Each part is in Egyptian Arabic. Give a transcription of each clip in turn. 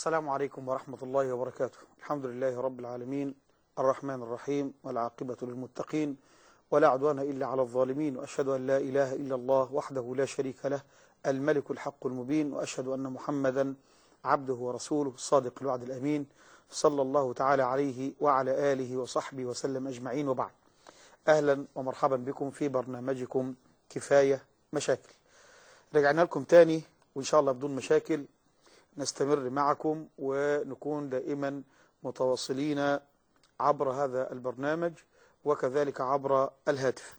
السلام عليكم ورحمة الله وبركاته الحمد لله رب العالمين الرحمن الرحيم والعاقبة للمتقين ولا عدوان إلا على الظالمين وأشهد أن لا إله إلا الله وحده لا شريك له الملك الحق المبين وأشهد أن محمدا عبده ورسوله الصادق الوعد الأمين صلى الله تعالى عليه وعلى آله وصحبه وسلم أجمعين وبعد أهلا ومرحبا بكم في برنامجكم كفاية مشاكل رجعنا لكم تاني وإن شاء الله بدون مشاكل نستمر معكم ونكون دائما متواصلين عبر هذا البرنامج وكذلك عبر الهاتف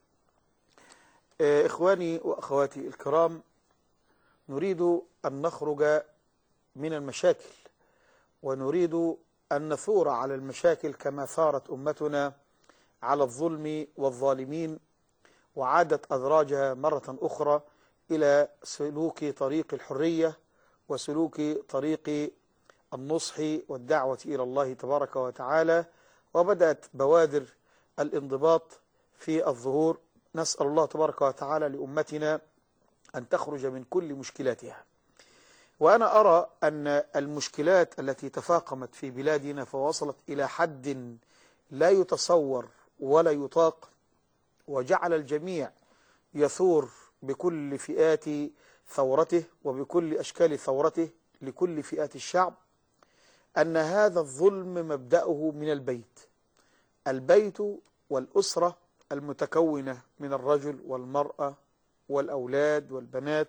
إخواني وأخواتي الكرام نريد أن نخرج من المشاكل ونريد أن نثور على المشاكل كما ثارت أمتنا على الظلم والظالمين وعادت أدراجها مرة أخرى إلى سلوك طريق الحرية وسلوك طريق النصح والدعوة إلى الله تبارك وتعالى وبدأت بوادر الانضباط في الظهور نسأل الله تبارك وتعالى لأمتنا أن تخرج من كل مشكلاتها وأنا أرى أن المشكلات التي تفاقمت في بلادنا فوصلت إلى حد لا يتصور ولا يطاق وجعل الجميع يثور بكل فئات ثورته وبكل أشكال ثورته لكل فئات الشعب أن هذا الظلم مبدأه من البيت البيت والأسرة المتكونة من الرجل والمرأة والأولاد والبنات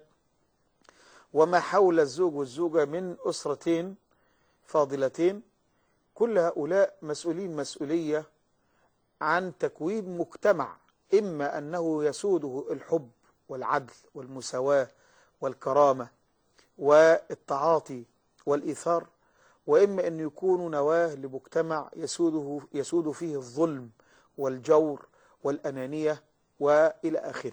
وما حول الزوج والزوجة من أسرتين فاضلتين كل هؤلاء مسؤولين مسؤولية عن تكوين مجتمع إما أنه يسوده الحب والعدل والمساواة والكرامة والتعاطي والإيثار وإما أن يكونوا نواة لمجتمع يسوده يسود فيه الظلم والجور والأنانية وإلى آخره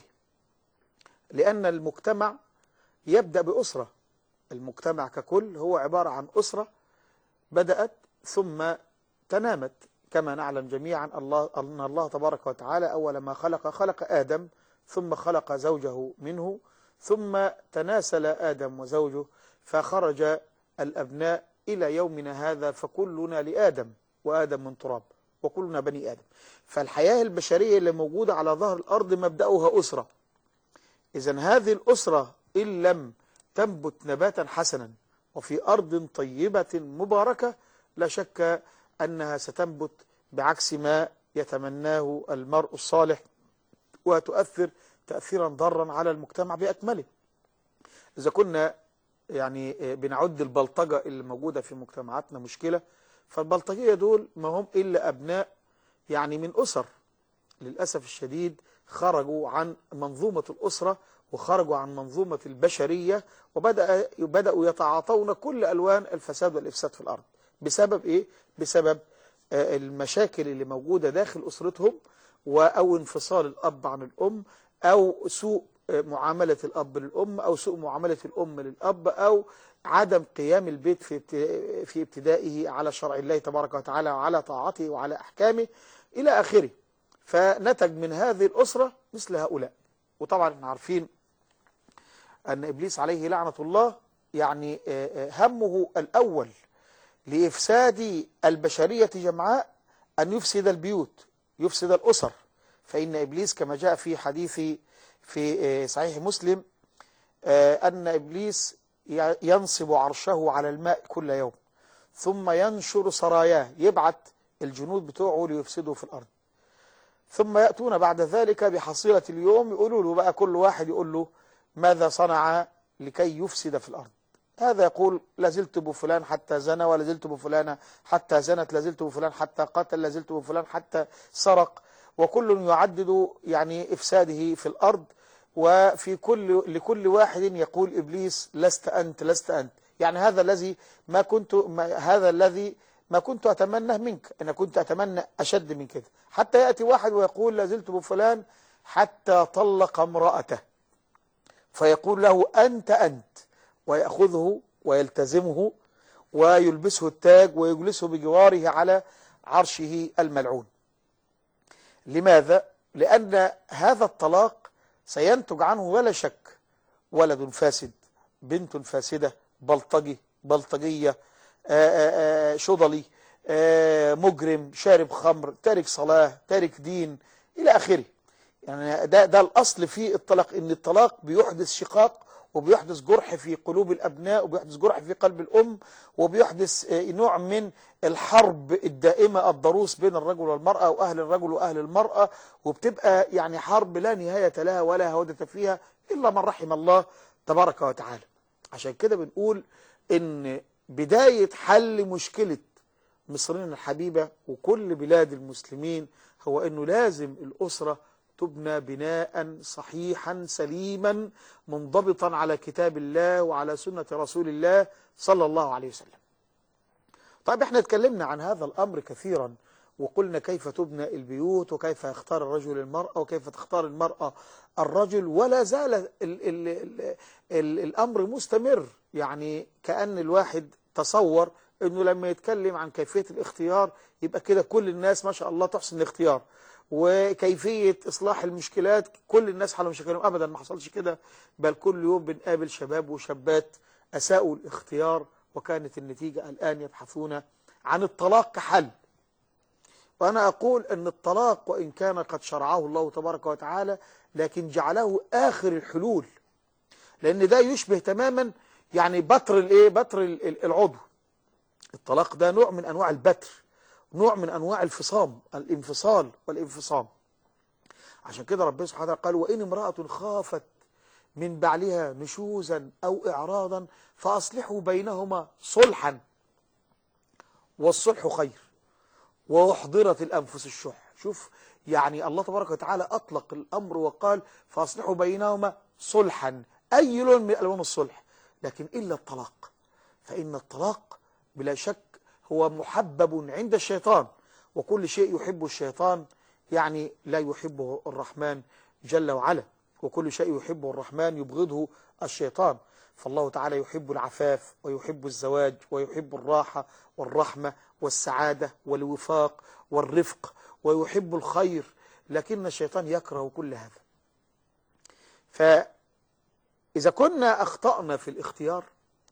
لأن المجتمع يبدأ بأسرة المجتمع ككل هو عبارة عن أسرة بدأت ثم تنامت كما نعلم جميعا الله أن الله تبارك وتعالى أول ما خلق خلق آدم ثم خلق زوجه منه ثم تناسل آدم وزوجه فخرج الأبناء إلى يومنا هذا فكلنا لآدم وآدم من تراب وكلنا بني آدم فالحياة البشرية اللي موجودة على ظهر الأرض مبدأها أسرة إذا هذه الأسرة إن لم تنبت نباتا حسنا وفي أرض طيبة مباركة لا شك أنها ستنبت بعكس ما يتمناه المرء الصالح وتؤثر تأثيرا ضارا على المجتمع بأكمله إذا كنا يعني بنعد البلطجة اللي موجودة في مجتمعاتنا مشكلة فالبلطجية دول ما هم إلا أبناء يعني من أسر للأسف الشديد خرجوا عن منظومة الأسرة وخرجوا عن منظومة البشرية وبدأ بدأوا يتعاطون كل ألوان الفساد والإفساد في الأرض بسبب إيه؟ بسبب المشاكل اللي موجودة داخل أسرتهم أو انفصال الأب عن الأم أو سوء معاملة الأب للأم أو سوء معاملة الأم للأب أو عدم قيام البيت في في ابتدائه على شرع الله تبارك وتعالى وعلى طاعته وعلى أحكامه إلى آخره فنتج من هذه الأسرة مثل هؤلاء وطبعا احنا عارفين أن إبليس عليه لعنة الله يعني همه الأول لإفساد البشرية جمعاء أن يفسد البيوت يفسد الأسر فإن إبليس كما جاء في حديث في صحيح مسلم أن إبليس ينصب عرشه على الماء كل يوم ثم ينشر سراياه يبعت الجنود بتوعه ليفسدوا في الأرض ثم يأتون بعد ذلك بحصيلة اليوم يقولوا له بقى كل واحد يقول له ماذا صنع لكي يفسد في الأرض هذا يقول لازلت بفلان حتى زنى ولازلت بفلانة حتى زنت لازلت بفلان حتى قتل لازلت بفلان حتى سرق وكل يعدد يعني إفساده في الأرض وفي كل لكل واحد يقول إبليس لست أنت لست أنت يعني هذا الذي ما كنت ما هذا الذي ما كنت أتمنى منك أنا كنت أتمنى أشد من كده حتى يأتي واحد ويقول لازلت بفلان حتى طلق امرأته فيقول له أنت أنت ويأخذه ويلتزمه ويلبسه التاج ويجلسه بجواره على عرشه الملعون لماذا؟ لأن هذا الطلاق سينتج عنه ولا شك ولد فاسد بنت فاسدة بلطجي بلطجية آه، آه، شضلي آه، مجرم شارب خمر تارك صلاة تارك دين إلى آخره يعني ده, ده الأصل في الطلاق إن الطلاق بيحدث شقاق وبيحدث جرح في قلوب الأبناء وبيحدث جرح في قلب الأم وبيحدث آه، نوع من الحرب الدائمة الضروس بين الرجل والمرأة وأهل الرجل وأهل المرأة وبتبقى يعني حرب لا نهاية لها ولا هودة فيها إلا من رحم الله تبارك وتعالى عشان كده بنقول إن بداية حل مشكلة مصرنا الحبيبة وكل بلاد المسلمين هو أنه لازم الأسرة تبنى بناء صحيحا سليما منضبطا على كتاب الله وعلى سنة رسول الله صلى الله عليه وسلم طيب احنا اتكلمنا عن هذا الأمر كثيرا وقلنا كيف تبنى البيوت وكيف يختار الرجل المرأة وكيف تختار المرأة الرجل ولا زال ال ال ال ال الأمر مستمر يعني كأن الواحد تصور أنه لما يتكلم عن كيفية الاختيار يبقى كده كل الناس ما شاء الله تحسن الاختيار وكيفية إصلاح المشكلات كل الناس حلوا مشاكلهم أبدا ما حصلش كده بل كل يوم بنقابل شباب وشابات أساءوا الاختيار وكانت النتيجة الآن يبحثون عن الطلاق كحل وأنا أقول أن الطلاق وإن كان قد شرعه الله تبارك وتعالى لكن جعله آخر الحلول لأن ده يشبه تماما يعني بتر الإيه بتر ال- ال- العضو الطلاق ده نوع من أنواع البتر نوع من أنواع الفصام الانفصال والانفصام عشان كده ربنا سبحانه وتعالى قال وإن امرأة خافت من بعلها نشوزا أو إعراضا فأصلحوا بينهما صلحا والصلح خير وأحضرت الأنفس الشح شوف يعني الله تبارك وتعالى أطلق الأمر وقال فأصلحوا بينهما صلحا أي لون من ألوان الصلح لكن إلا الطلاق فإن الطلاق بلا شك هو محبب عند الشيطان وكل شيء يحب الشيطان يعني لا يحبه الرحمن جل وعلا وكل شيء يحبه الرحمن يبغضه الشيطان فالله تعالى يحب العفاف ويحب الزواج ويحب الراحة والرحمة والسعادة والوفاق والرفق ويحب الخير لكن الشيطان يكره كل هذا فإذا كنا أخطأنا في الاختيار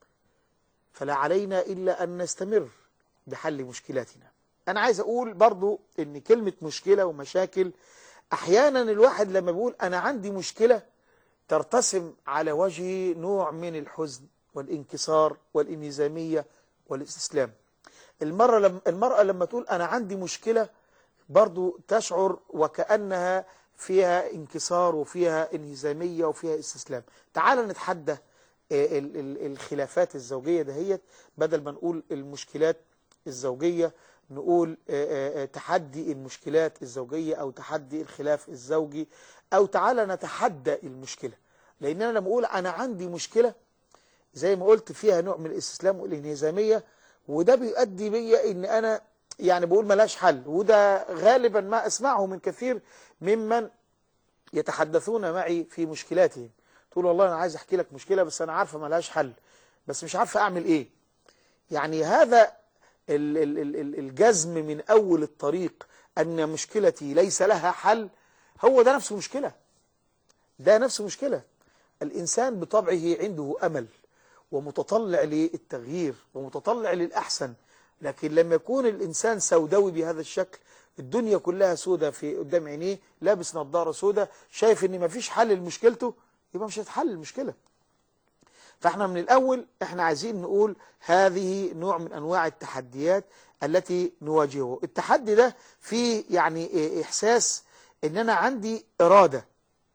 فلا علينا إلا أن نستمر بحل مشكلاتنا أنا عايز أقول برضو أن كلمة مشكلة ومشاكل أحيانا الواحد لما بيقول أنا عندي مشكلة ترتسم على وجهه نوع من الحزن والانكسار والانهزامية والاستسلام المرة لما المرأة لما تقول أنا عندي مشكلة برضو تشعر وكأنها فيها انكسار وفيها انهزامية وفيها استسلام تعال نتحدى ال- ال- الخلافات الزوجية دهيت بدل ما نقول المشكلات الزوجية نقول آه، آه، تحدي المشكلات الزوجية أو تحدي الخلاف الزوجي أو تعالى نتحدى المشكلة لأن أنا لما أقول أنا عندي مشكلة زي ما قلت فيها نوع من الاستسلام والانهزامية وده بيؤدي بيا ان انا يعني بقول ملاش حل وده غالبا ما اسمعه من كثير ممن يتحدثون معي في مشكلاتهم تقول والله انا عايز احكي لك مشكلة بس انا عارفة ملاش حل بس مش عارفة اعمل ايه يعني هذا ال- ال- ال- ال- الجزم من اول الطريق ان مشكلتي ليس لها حل هو ده نفسه مشكلة ده نفسه مشكلة الإنسان بطبعه عنده أمل ومتطلع للتغيير ومتطلع للأحسن لكن لما يكون الإنسان سوداوي بهذا الشكل الدنيا كلها سودة في قدام عينيه لابس نظارة سودة شايف ان مفيش حل لمشكلته يبقى مش هتحل المشكلة فاحنا من الأول احنا عايزين نقول هذه نوع من أنواع التحديات التي نواجهه التحدي ده فيه يعني إيه إحساس ان أنا عندي إرادة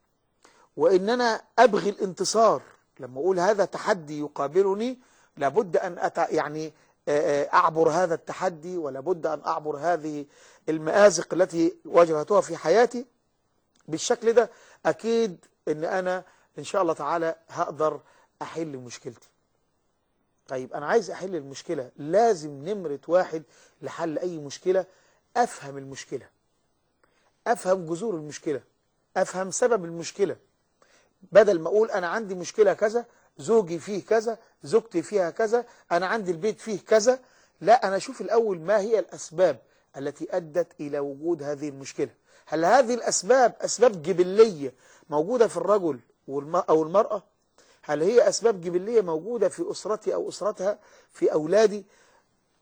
وإن أنا أبغي الانتصار لما أقول هذا تحدي يقابلني لابد أن أت... يعني آه، آه، أعبر هذا التحدي ولابد أن أعبر هذه المآزق التي واجهتها في حياتي بالشكل ده أكيد أن أنا إن شاء الله تعالى هقدر أحل مشكلتي طيب أنا عايز أحل المشكلة لازم نمرة واحد لحل أي مشكلة أفهم المشكلة أفهم جذور المشكلة أفهم سبب المشكلة بدل ما أقول أنا عندي مشكلة كذا زوجي فيه كذا زوجتي فيها كذا أنا عندي البيت فيه كذا لا أنا أشوف الأول ما هي الأسباب التي أدت إلى وجود هذه المشكلة هل هذه الأسباب أسباب جبلية موجودة في الرجل والم- أو المرأة هل هي أسباب جبلية موجودة في أسرتي أو أسرتها في أولادي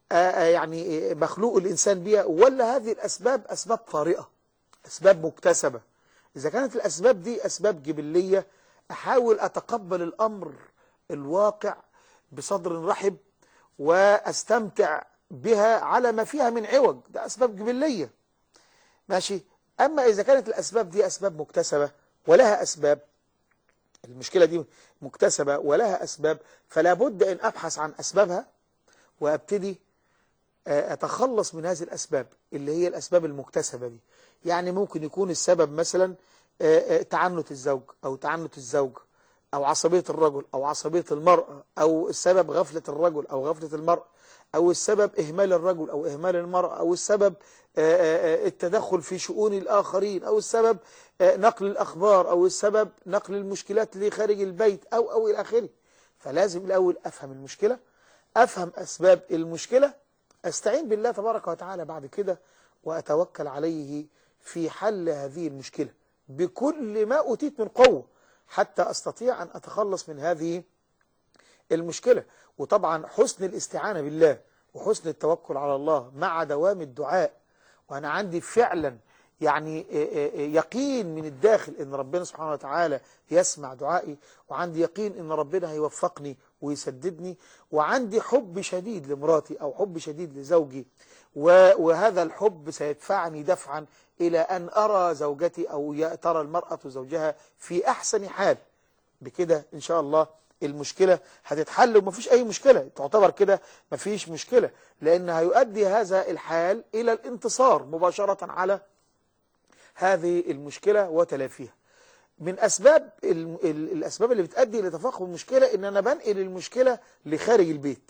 آه، آه، يعني آه، مخلوق الإنسان بها ولا هذه الأسباب أسباب طارئة أسباب مكتسبة إذا كانت الأسباب دي أسباب جبلية أحاول أتقبل الأمر الواقع بصدر رحب وأستمتع بها على ما فيها من عوج ده أسباب جبلية ماشي أما إذا كانت الأسباب دي أسباب مكتسبة ولها أسباب المشكلة دي مكتسبة ولها أسباب فلا بد أن أبحث عن أسبابها وأبتدي آه، أتخلص من هذه الأسباب اللي هي الأسباب المكتسبة دي يعني ممكن يكون السبب مثلا آه، آه، تعنت الزوج أو تعنت الزوج أو عصبية الرجل أو عصبية المرأة أو السبب غفلة الرجل أو غفلة المرأة أو السبب إهمال الرجل أو إهمال المرأة أو السبب آه، آه، آه، التدخل في شؤون الآخرين أو السبب آه، نقل الأخبار أو السبب نقل المشكلات اللي خارج البيت أو أو إلى آخره فلازم الأول أفهم المشكلة أفهم أسباب المشكلة أستعين بالله تبارك وتعالى بعد كده وأتوكل عليه في حل هذه المشكلة بكل ما أوتيت من قوة حتى أستطيع أن أتخلص من هذه المشكلة وطبعا حسن الاستعانة بالله وحسن التوكل على الله مع دوام الدعاء وأنا عندي فعلا يعني آه، آه، يقين من الداخل ان ربنا سبحانه وتعالى يسمع دعائي وعندي يقين ان ربنا هيوفقني ويسددني وعندي حب شديد لمراتي او حب شديد لزوجي و- وهذا الحب سيدفعني دفعا الى ان ارى زوجتي او ي- ترى المرأة زوجها في احسن حال بكده ان شاء الله المشكلة هتتحل ومفيش اي مشكلة تعتبر كده مفيش مشكلة لان هيؤدي هذا الحال الى الانتصار مباشرة على هذه المشكلة وتلافيها من أسباب ال- ال- الأسباب اللي بتؤدي لتفاقم المشكلة إن أنا بنقل المشكلة لخارج البيت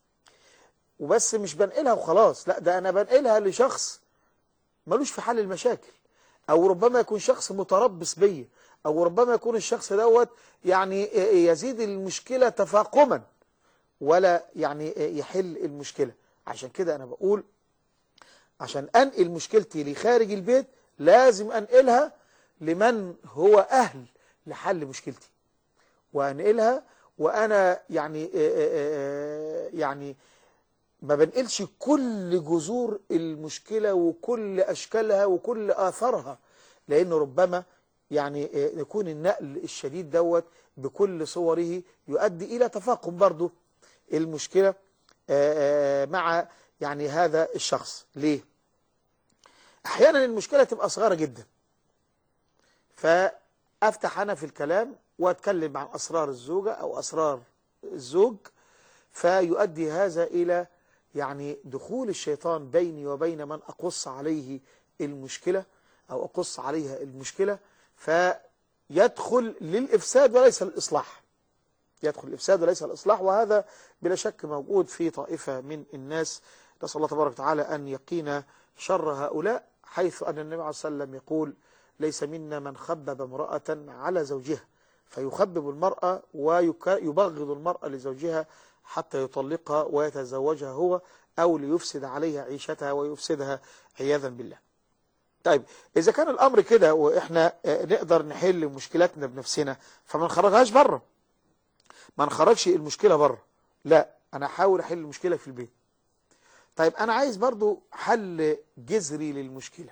وبس مش بنقلها وخلاص لا ده أنا بنقلها لشخص ملوش في حل المشاكل أو ربما يكون شخص متربص بيا أو ربما يكون الشخص دوت يعني يزيد المشكلة تفاقما ولا يعني يحل المشكلة عشان كده أنا بقول عشان أنقل مشكلتي لخارج البيت لازم أنقلها لمن هو أهل لحل مشكلتي وأنقلها وأنا يعني آه، آه، آه، يعني ما بنقلش كل جذور المشكلة وكل أشكالها وكل آثارها لأن ربما يعني آه، يكون النقل الشديد دوت بكل صوره يؤدي إلى تفاقم برضه المشكلة آه، آه، مع يعني هذا الشخص ليه؟ أحيانا المشكلة تبقى صغيرة جدا فأفتح أنا في الكلام وأتكلم عن أسرار الزوجة أو أسرار الزوج فيؤدي هذا إلى يعني دخول الشيطان بيني وبين من أقص عليه المشكلة أو أقص عليها المشكلة فيدخل للإفساد وليس الإصلاح يدخل الإفساد وليس الإصلاح وهذا بلا شك موجود في طائفة من الناس نسأل الله تبارك وتعالى أن يقينا شر هؤلاء حيث أن النبي عليه الصلاة والسلام يقول ليس منا من خبب امرأة على زوجها فيخبب المرأة ويبغض المرأة لزوجها حتى يطلقها ويتزوجها هو أو ليفسد عليها عيشتها ويفسدها عياذا بالله طيب إذا كان الأمر كده وإحنا آه، نقدر نحل مشكلاتنا بنفسنا فما نخرجهاش بره ما نخرجش المشكلة بره لا أنا أحاول أحل المشكلة في البيت طيب أنا عايز برضو حل جذري للمشكلة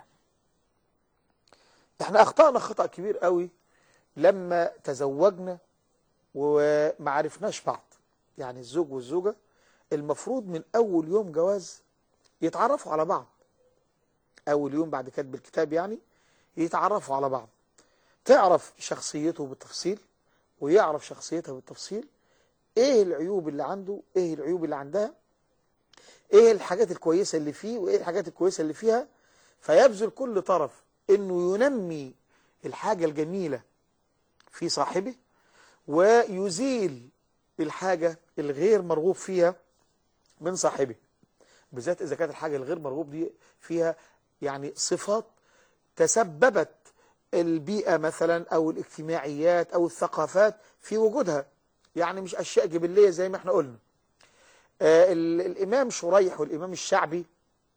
احنا أخطأنا خطأ كبير قوي لما تزوجنا وما عرفناش بعض يعني الزوج والزوجة المفروض من أول يوم جواز يتعرفوا على بعض أول يوم بعد كتب الكتاب يعني يتعرفوا على بعض تعرف شخصيته بالتفصيل ويعرف شخصيتها بالتفصيل ايه العيوب اللي عنده ايه العيوب اللي عندها ايه الحاجات الكويسة اللي فيه وايه الحاجات الكويسة اللي فيها فيبذل كل طرف انه ينمي الحاجة الجميلة في صاحبه ويزيل الحاجة الغير مرغوب فيها من صاحبه بالذات إذا كانت الحاجة الغير مرغوب دي فيها يعني صفات تسببت البيئة مثلا أو الاجتماعيات أو الثقافات في وجودها يعني مش أشياء جبلية زي ما احنا قلنا آه ال- الإمام شريح والإمام الشعبي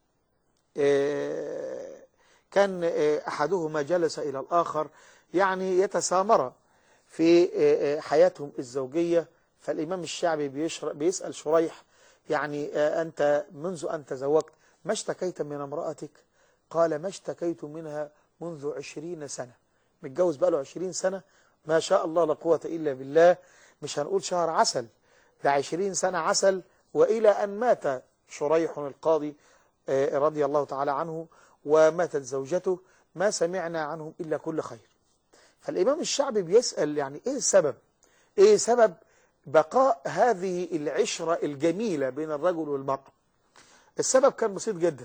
آه كان آه أحدهما جلس إلى الآخر يعني يتسامر في آه، آه، حياتهم الزوجية فالإمام الشعبي بيشر- بيسأل شريح يعني آه، أنت منذ أن تزوجت ما اشتكيت من امرأتك قال ما اشتكيت منها منذ عشرين سنة متجوز بقى له عشرين سنة ما شاء الله لا قوة إلا بالله مش هنقول شهر عسل ده عشرين سنة عسل وإلى أن مات شريح القاضي آه، رضي الله تعالى عنه وماتت زوجته ما سمعنا عنهم إلا كل خير فالإمام الشعبي بيسأل يعني إيه السبب إيه سبب بقاء هذه العشرة الجميلة بين الرجل والمرأة السبب كان بسيط جدا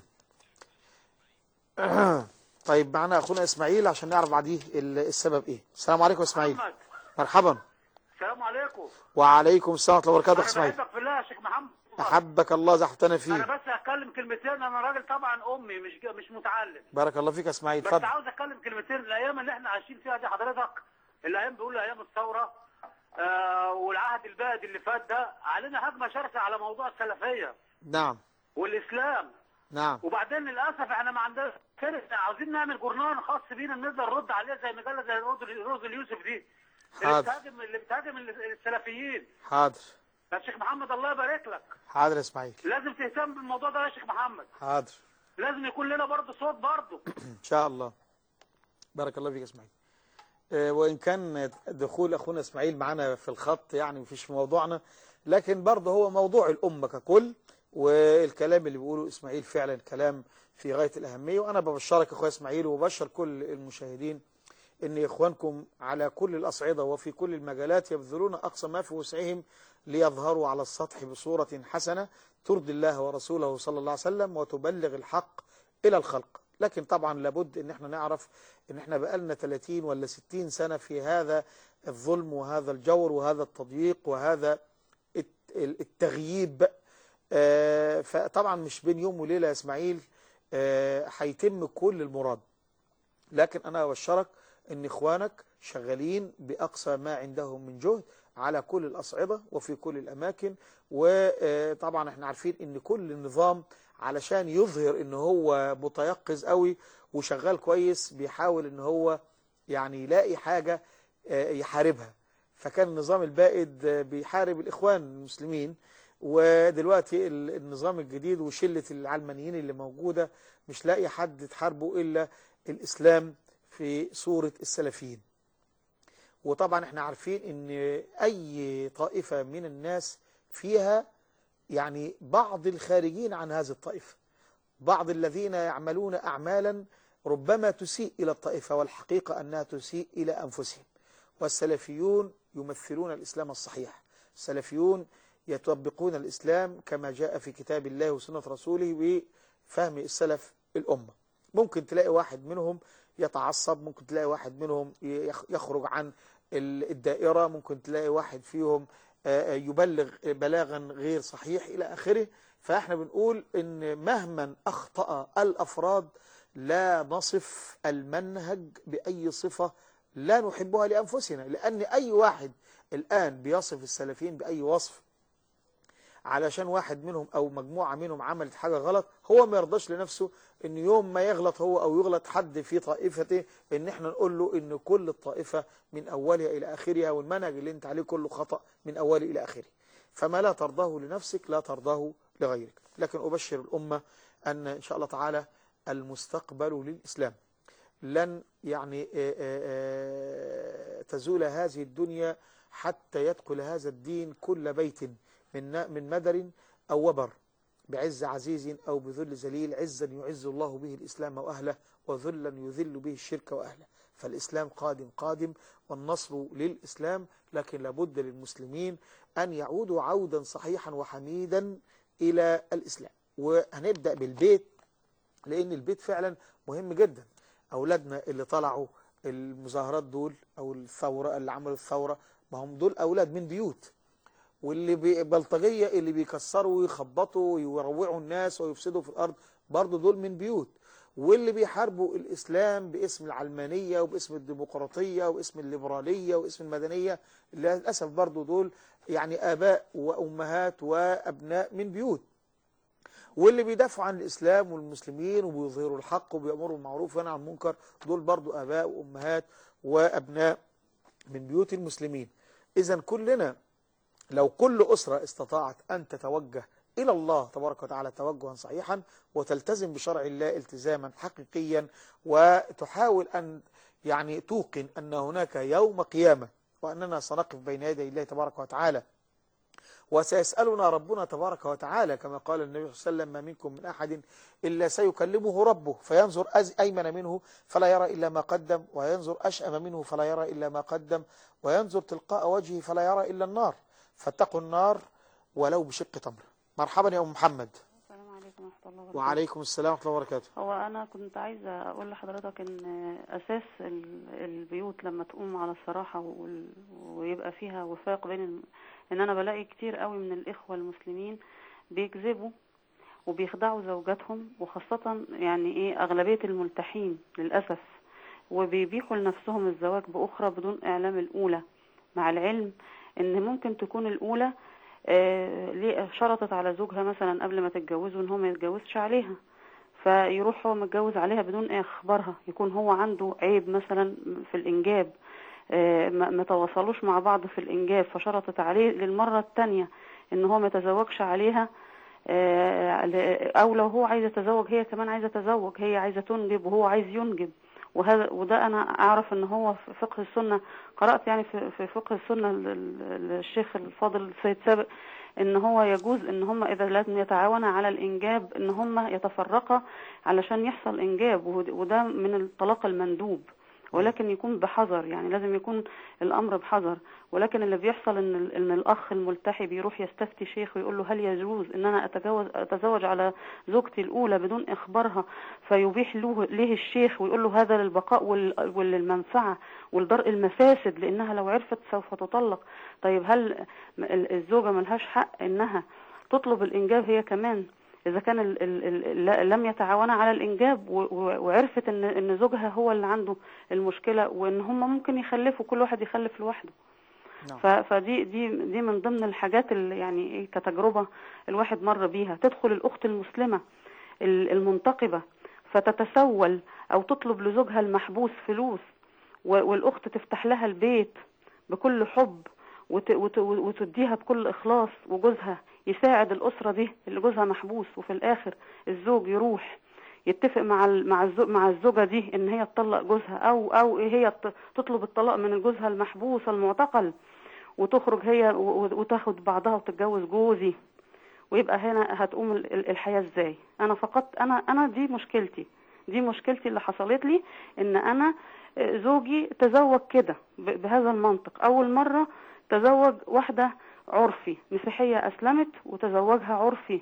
طيب معنا أخونا إسماعيل عشان نعرف بعديه ال- السبب إيه السلام عليكم يا إسماعيل محمد مرحبا السلام عليكم وعليكم السلام ورحمة الله وبركاته يا انا إسماعيل بحبك في الله يا شيخ محمد أحبك الله زحفتنا انا فيه بس هتكلم كلمتين انا راجل طبعا امي مش مش متعلم بارك الله فيك يا إسماعيل بس اتفضل عاوز اتكلم كلمتين الايام اللي احنا عايشين فيها دي حضرتك الايام بيقولوا ايام الثوره آه والعهد البائد اللي فات ده علينا هجمه شرسه على موضوع السلفيه نعم والاسلام نعم وبعدين للاسف احنا ما عندناش كده عاوزين نعمل جورنال خاص بينا نقدر نرد عليه زي مجله زي روز روز اليوسف دي اللي حاضر. بتهاجم اللي بتهاجم السلفيين حاضر يا شيخ محمد الله يبارك لك حاضر يا إسماعيل لازم تهتم بالموضوع ده يا شيخ محمد حاضر لازم يكون لنا برضه صوت برضه إن شاء الله بارك الله فيك يا إسماعيل آه، وإن كان دخول أخونا إسماعيل معنا في الخط يعني مفيش في موضوعنا لكن برضه هو موضوع الأمة ككل والكلام اللي بيقوله إسماعيل فعلا كلام في غاية الأهمية وأنا ببشرك أخويا إسماعيل وبشر كل المشاهدين إن إخوانكم على كل الأصعدة وفي كل المجالات يبذلون أقصى ما في وسعهم ليظهروا على السطح بصورة حسنة ترضي الله ورسوله صلى الله عليه وسلم وتبلغ الحق إلى الخلق لكن طبعا لابد ان احنا نعرف ان احنا بقالنا 30 ولا 60 سنة في هذا الظلم وهذا الجور وهذا التضييق وهذا الت- التغييب آه، فطبعا مش بين يوم وليلة يا اسماعيل آه، هيتم كل المراد لكن انا ابشرك ان اخوانك شغالين باقصى ما عندهم من جهد على كل الاصعده وفي كل الاماكن وطبعا احنا عارفين ان كل نظام علشان يظهر ان هو متيقظ قوي وشغال كويس بيحاول ان هو يعني يلاقي حاجه آه، يحاربها فكان النظام البائد آه، بيحارب الاخوان المسلمين ودلوقتي ال- النظام الجديد وشله العلمانيين اللي موجوده مش لاقي حد تحاربه الا الإسلام في صورة السلفيين وطبعا احنا عارفين ان أي طائفة من الناس فيها يعني بعض الخارجين عن هذه الطائفة بعض الذين يعملون أعمالا ربما تسيء إلى الطائفة والحقيقة أنها تسيء إلى أنفسهم والسلفيون يمثلون الإسلام الصحيح السلفيون يطبقون الإسلام كما جاء في كتاب الله وسنة رسوله وفهم السلف الأمة ممكن تلاقي واحد منهم يتعصب ممكن تلاقي واحد منهم يخ- يخرج عن ال- الدائرة ممكن تلاقي واحد فيهم آه، يبلغ بلاغا غير صحيح إلى آخره فإحنا بنقول إن مهما أخطأ الأفراد لا نصف المنهج بأي صفة لا نحبها لأنفسنا لأن أي واحد الآن بيصف السلفيين بأي وصف علشان واحد منهم او مجموعة منهم عملت حاجة غلط هو ما يرضاش لنفسه ان يوم ما يغلط هو او يغلط حد في طائفته ان احنا نقول له ان كل الطائفة من اولها الى اخرها والمنهج اللي انت عليه كله خطأ من اوله الى اخره فما لا ترضاه لنفسك لا ترضاه لغيرك لكن ابشر الامة ان ان شاء الله تعالى المستقبل للاسلام لن يعني آه، آه، آه، تزول هذه الدنيا حتى يدخل هذا الدين كل بيت من من مدر أو وبر بعز عزيز أو بذل ذليل عزا يعز الله به الإسلام وأهله وذلا يذل به الشرك وأهله فالإسلام قادم قادم والنصر للإسلام لكن لابد للمسلمين أن يعودوا عودا صحيحا وحميدا إلى الإسلام وهنبدأ بالبيت لأن البيت فعلا مهم جدا أولادنا اللي طلعوا المظاهرات دول أو الثورة اللي عملوا الثورة ما هم دول أولاد من بيوت واللي بي- بلطجية اللي بيكسروا ويخبطوا ويروعوا الناس ويفسدوا في الأرض برضو دول من بيوت واللي بيحاربوا الإسلام باسم العلمانية وباسم الديمقراطية وباسم الليبرالية واسم المدنية للأسف برضو دول يعني آباء وأمهات وأبناء من بيوت واللي بيدافعوا عن الإسلام والمسلمين وبيظهروا الحق وبيأمروا بالمعروف وينهوا عن المنكر دول برضو آباء وأمهات وأبناء من بيوت المسلمين إذا كلنا لو كل أسرة استطاعت أن تتوجه إلى الله تبارك وتعالى توجها صحيحا وتلتزم بشرع الله التزاما حقيقيا وتحاول أن يعني توقن أن هناك يوم قيامة وأننا سنقف بين يدي الله تبارك وتعالى وسيسألنا ربنا تبارك وتعالى كما قال النبي صلى الله عليه وسلم ما منكم من أحد إلا سيكلمه ربه فينظر أز- أيمن منه فلا يرى إلا ما قدم وينظر أشأم منه فلا يرى إلا ما قدم وينظر تلقاء وجهه فلا يرى إلا النار فاتقوا النار ولو بشق تمر مرحبا يا أم محمد السلام عليكم ورحمة الله وبركاته وعليكم السلام ورحمة الله وبركاته هو أنا كنت عايزة أقول لحضرتك إن أساس ال- البيوت لما تقوم على الصراحة وال- ويبقى فيها وفاق بين الم- إن أنا بلاقي كتير قوي من الإخوة المسلمين بيكذبوا وبيخدعوا زوجاتهم وخاصة يعني إيه أغلبية الملتحين للأسف وبيبيحوا لنفسهم الزواج بأخرى بدون إعلام الأولى مع العلم إن ممكن تكون الأولى آه، ليه شرطت على زوجها مثلا قبل ما تتجوزه ان هو ما يتجوزش عليها فيروح هو متجوز عليها بدون اخبارها يكون هو عنده عيب مثلا في الانجاب آه، ما ما تواصلوش مع بعض في الانجاب فشرطت عليه للمره الثانيه ان هو ما يتزوجش عليها آه، ل- او لو هو عايز يتزوج هي كمان عايزه تتزوج هي عايزه تنجب وهو عايز ينجب وهذا وده انا اعرف ان هو في فقه السنه قرات يعني في في فقه السنه ل- ل- للشيخ الفاضل السيد سابق ان هو يجوز ان هم اذا لم يتعاونا على الانجاب ان هم يتفرقا علشان يحصل انجاب ود- وده من الطلاق المندوب ولكن يكون بحذر يعني لازم يكون الامر بحذر ولكن اللي بيحصل ان ال- ان الاخ الملتحي بيروح يستفتي شيخ ويقول له هل يجوز ان انا اتجوز اتزوج على زوجتي الاولى بدون اخبارها فيبيح له ليه الشيخ ويقول له هذا للبقاء وال- وللمنفعه ولدرء المفاسد لانها لو عرفت سوف تطلق طيب هل م- ال- الزوجه ملهاش حق انها تطلب الانجاب هي كمان اذا كان ال ال ال لا- لم يتعاونا على الانجاب و- و- وعرفت ان ان زوجها هو اللي عنده المشكله وان هم ممكن يخلفوا كل واحد يخلف لوحده نعم. ف- فدي دي دي من ضمن الحاجات اللي يعني ايه كتجربه الواحد مر بيها تدخل الاخت المسلمه ال- المنتقبه فتتسول او تطلب لزوجها المحبوس فلوس و- والاخت تفتح لها البيت بكل حب وت- وت- وتديها بكل اخلاص وجوزها يساعد الاسره دي اللي جوزها محبوس وفي الاخر الزوج يروح يتفق مع ال- مع الزوج مع الزوجه دي ان هي تطلق جوزها او او هي ت- تطلب الطلاق من جوزها المحبوس المعتقل وتخرج هي و- و- وتاخد بعضها وتتجوز جوزي ويبقى هنا هتقوم ال- ال- الحياه ازاي انا فقط انا انا دي مشكلتي دي مشكلتي اللي حصلت لي ان انا آه، زوجي تزوج كده ب- بهذا المنطق اول مره تزوج واحده عرفي مسيحيه اسلمت وتزوجها عرفي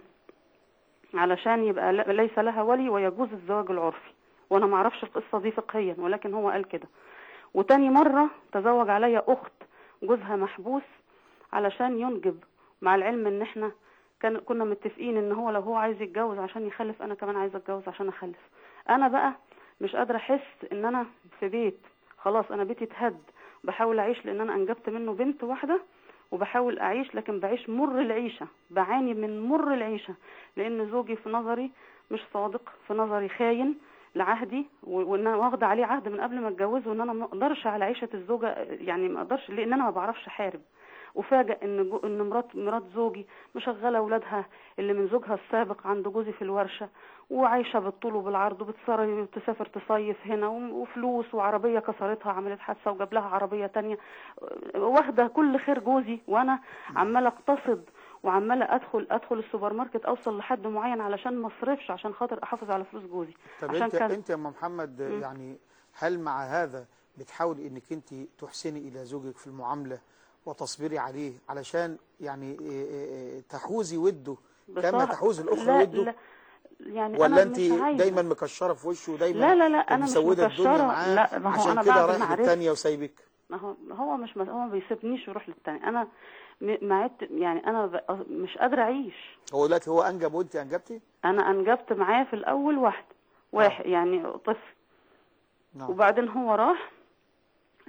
علشان يبقى ل- ليس لها ولي ويجوز الزواج العرفي وانا ما اعرفش القصه دي فقهيا ولكن هو قال كده وتاني مره تزوج عليا اخت جوزها محبوس علشان ينجب مع العلم ان احنا كان كنا متفقين ان هو لو هو عايز يتجوز عشان يخلف انا كمان عايزه اتجوز عشان اخلف انا بقى مش قادره احس ان انا في بيت خلاص انا بيتي اتهد بحاول اعيش لان انا انجبت منه بنت واحده وبحاول اعيش لكن بعيش مر العيشه بعاني من مر العيشه لان زوجي في نظري مش صادق في نظري خاين لعهدي و- وان انا واخده عليه عهد من قبل ما اتجوزه وان انا ما اقدرش على عيشه الزوجه يعني ما اقدرش لان انا ما بعرفش احارب وفاجئ ان جو ان مرات مرات زوجي مشغله اولادها اللي من زوجها السابق عند جوزي في الورشه وعايشه بالطول وبالعرض وبتصر تسافر تصيف هنا و- وفلوس وعربيه كسرتها عملت حادثه وجاب لها عربيه تانية واخده كل خير جوزي وانا عماله اقتصد وعماله ادخل ادخل السوبر ماركت اوصل لحد معين علشان ما اصرفش عشان خاطر احافظ على فلوس جوزي طب عشان انت كان انت يا ام محمد مم. يعني هل مع هذا بتحاولي انك انت تحسني الى زوجك في المعامله وتصبري عليه علشان يعني إيه إيه إيه تحوزي وده كما بصراحة تحوز الاخرى لا وده لا يعني ولا أنا انت مش عايزة. دايما مكشره في وشه ودايما لا لا لا انا مش مسوده الدنيا مكشره معاه لا ما هو عشان انا كده بعد رايح ما عرفت للتانيه وسايبك ما هو هو مش هو ما بيسيبنيش يروح للتاني انا م- ما عدت يعني انا ب- مش قادره اعيش هو دلوقتي هو انجب وانت انجبتي انا انجبت معاه في الاول واحد واحد يعني طفل نعم وبعدين هو راح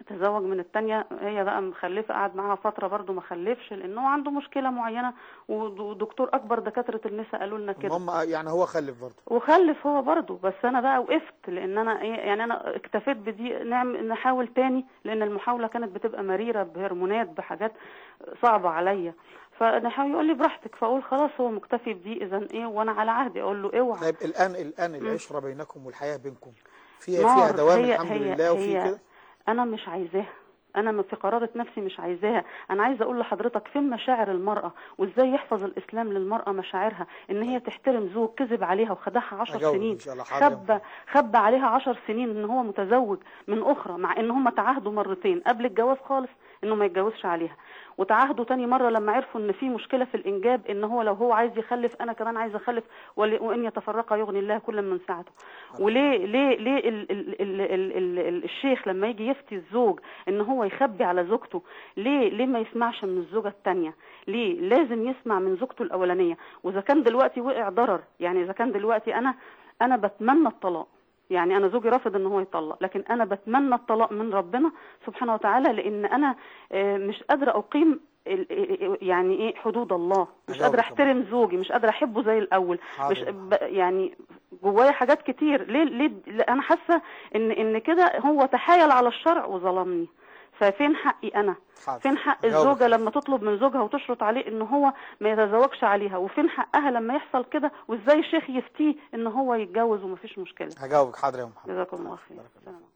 تزوج من التانية هي بقى مخلفة قعد معاها فترة برضو ما خلفش لأنه عنده مشكلة معينة ود- ودكتور أكبر دكاترة النساء قالوا لنا كده هم يعني هو خلف برضه وخلف هو برضه بس انا بقى وقفت لان انا ايه يعني انا اكتفيت بدي نعم نحاول تاني لان المحاوله كانت بتبقى مريره بهرمونات بحاجات صعبه عليا فنحاول يقول لي براحتك فاقول خلاص هو مكتفي بدي اذا ايه وانا على عهدي اقول له اوعى طيب الآن الآن العشرة بينكم والحياة بينكم فيها نار. فيها دوام هي الحمد هي لله وفي هي كده انا مش عايزاها انا من- في قرارة نفسي مش عايزاها انا عايزه اقول لحضرتك فين مشاعر المراه وازاي يحفظ الاسلام للمراه مشاعرها ان هي تحترم زوج كذب عليها وخدعها عشر أجاوب سنين إن شاء الله. حاضر يا خبى خبى عليها عشر سنين ان هو متزوج من اخرى مع ان هم تعاهدوا مرتين قبل الجواز خالص انه ما يتجوزش عليها وتعاهدوا تاني مره لما عرفوا ان في مشكله في الانجاب ان هو لو هو عايز يخلف انا كمان عايزه اخلف ول- وان يتفرقا يغني الله كل من سعته وليه ليه ليه ال ال ال ال ال ال الشيخ لما يجي يفتي الزوج ان هو يخبي على زوجته ليه ليه ما يسمعش من الزوجه الثانيه ليه لازم يسمع من زوجته الاولانيه واذا كان دلوقتي وقع ضرر يعني اذا كان دلوقتي انا انا بتمنى الطلاق يعني انا زوجي رافض ان هو يطلق لكن انا بتمنى الطلاق من ربنا سبحانه وتعالى لان انا آه، مش قادره اقيم ال- يعني ايه حدود الله مش أجاوبك قادره طبعا. احترم زوجي مش قادره احبه زي الاول مش حاضر. ب- يعني جوايا حاجات كتير ليه ليه ليه- انا حاسه ان ان كده هو تحايل على الشرع وظلمني ففين حقي انا حاضر. فين حق أجاوبك. الزوجه لما تطلب من زوجها وتشرط عليه ان هو ما يتزوجش عليها وفين حقها لما يحصل كده وازاي الشيخ يفتيه ان هو يتجوز ومفيش مشكله هجاوبك حاضر يا محمد جزاكم الله خير بارك الله. سلام.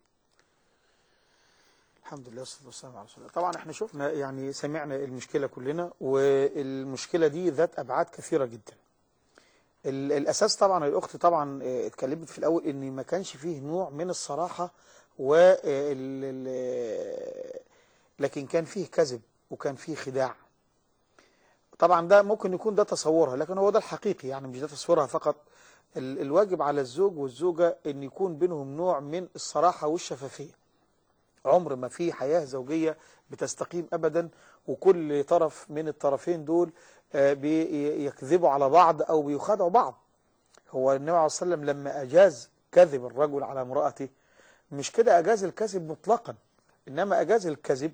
الحمد لله والصلاة والسلام على رسول الله طبعا احنا شفنا يعني سمعنا المشكلة كلنا والمشكلة دي ذات أبعاد كثيرة جدا ال- الأساس طبعا الأخت طبعا اه، اتكلمت في الأول إن ما كانش فيه نوع من الصراحة و ال- ال- لكن كان فيه كذب وكان فيه خداع طبعا ده ممكن يكون ده تصورها لكن هو ده الحقيقي يعني مش ده تصورها فقط ال- الواجب على الزوج والزوجة ان يكون بينهم نوع من الصراحة والشفافية عمر ما في حياة زوجية بتستقيم أبدا وكل طرف من الطرفين دول آه، بيكذبوا على بعض أو بيخادعوا بعض هو النبي عليه الصلاة والسلام لما أجاز كذب الرجل على امرأته مش كده أجاز الكذب مطلقا إنما أجاز الكذب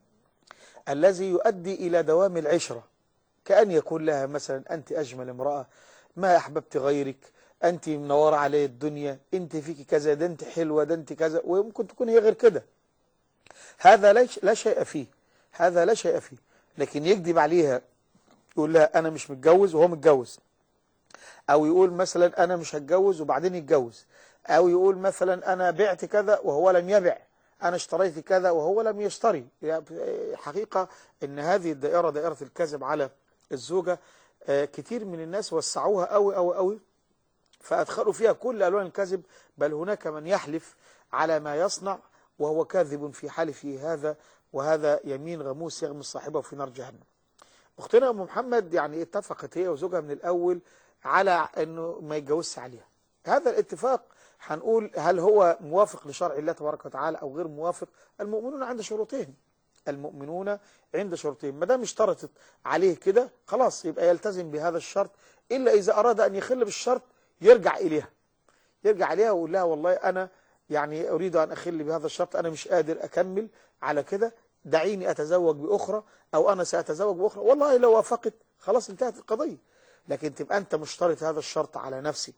الذي يؤدي إلى دوام العشرة كأن يقول لها مثلا أنت أجمل امرأة ما أحببت غيرك أنت منورة علي الدنيا أنت فيك كذا ده أنت حلوة ده أنت كذا وممكن تكون هي غير كده هذا ليش لا شيء فيه هذا لا شيء فيه لكن يكذب عليها يقول لها أنا مش متجوز وهو متجوز أو يقول مثلا أنا مش هتجوز وبعدين يتجوز أو يقول مثلا أنا بعت كذا وهو لم يبع أنا اشتريت كذا وهو لم يشتري يعني حقيقة أن هذه الدائرة دائرة الكذب على الزوجة آه، كتير من الناس وسعوها قوي قوي قوي فأدخلوا فيها كل ألوان الكذب بل هناك من يحلف على ما يصنع وهو كاذب في حلفه هذا وهذا يمين غموس يغمس صاحبه في نار جهنم أختنا أم محمد يعني اتفقت هي وزوجها من الأول على أنه ما يتجوزش عليها هذا الاتفاق هنقول هل هو موافق لشرع الله تبارك وتعالى أو غير موافق المؤمنون عند شروطهم المؤمنون عند شروطهم ما دام اشترطت عليه كده خلاص يبقى يلتزم بهذا الشرط إلا إذا أراد أن يخل بالشرط يرجع إليها يرجع عليها ويقول لها والله أنا يعني أريد أن أخل بهذا الشرط أنا مش قادر أكمل على كده دعيني أتزوج بأخرى أو أنا سأتزوج بأخرى والله لو وافقت خلاص انتهت القضية لكن تبقى أنت مشترط هذا الشرط على نفسك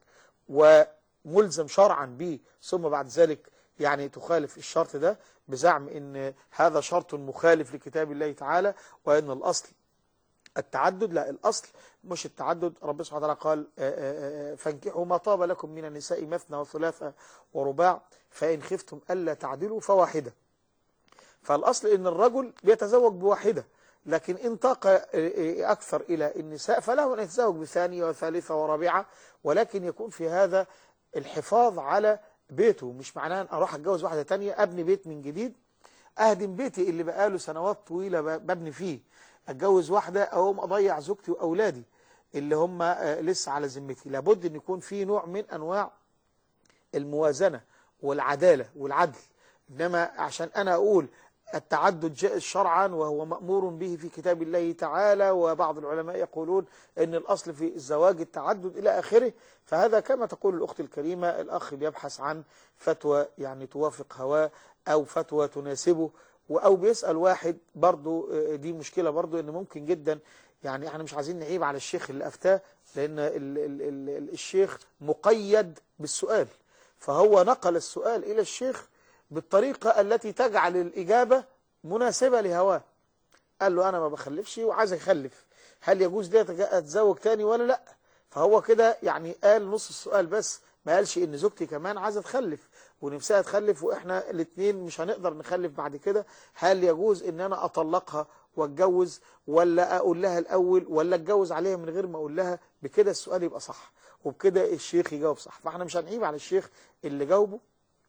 وملزم شرعا به ثم بعد ذلك يعني تخالف الشرط ده بزعم ان هذا شرط مخالف لكتاب الله تعالى وان الاصل التعدد لا الأصل مش التعدد رب سبحانه وتعالى قال آه، آه، آه، فانكحوا ما طاب لكم من النساء مثنى وثلاثة ورباع فإن خفتم ألا تعدلوا فواحدة فالأصل إن الرجل بيتزوج بواحدة لكن إن طاق آه، آه، أكثر إلى النساء فله أن يتزوج بثانية وثالثة ورابعة ولكن يكون في هذا الحفاظ على بيته مش معناه أن أروح أتجوز واحدة تانية أبني بيت من جديد أهدم بيتي اللي بقاله سنوات طويلة ب- ببني فيه اتجوز واحدة اقوم اضيع زوجتي واولادي اللي هم آه، لسه على ذمتي لابد ان يكون في نوع من انواع الموازنة والعدالة والعدل انما عشان انا اقول التعدد جائز شرعا وهو مأمور به في كتاب الله تعالى وبعض العلماء يقولون أن الأصل في الزواج التعدد إلى آخره فهذا كما تقول الأخت الكريمة الأخ بيبحث عن فتوى يعني توافق هواه أو فتوى تناسبه و- أو بيسأل واحد برضو آه، دي مشكلة برضو أن ممكن جدا يعني احنا مش عايزين نعيب على الشيخ اللي أفتاه لأن ال ال ال ال الشيخ مقيد بالسؤال فهو نقل السؤال إلى الشيخ بالطريقة التي تجعل الإجابة مناسبة لهواه قال له أنا ما بخلفش وعايز أخلف هل يجوز لي أتج- أتزوج تاني ولا لأ فهو كده يعني قال نص السؤال بس ما قالش إن زوجتي كمان عايزة تخلف ونفسها تخلف وإحنا الاتنين مش هنقدر نخلف بعد كده هل يجوز إن أنا أطلقها واتجوز ولا أقول لها الأول ولا أتجوز عليها من غير ما أقول لها بكده السؤال يبقى صح وبكده الشيخ يجاوب صح فاحنا مش هنعيب على الشيخ اللي جاوبه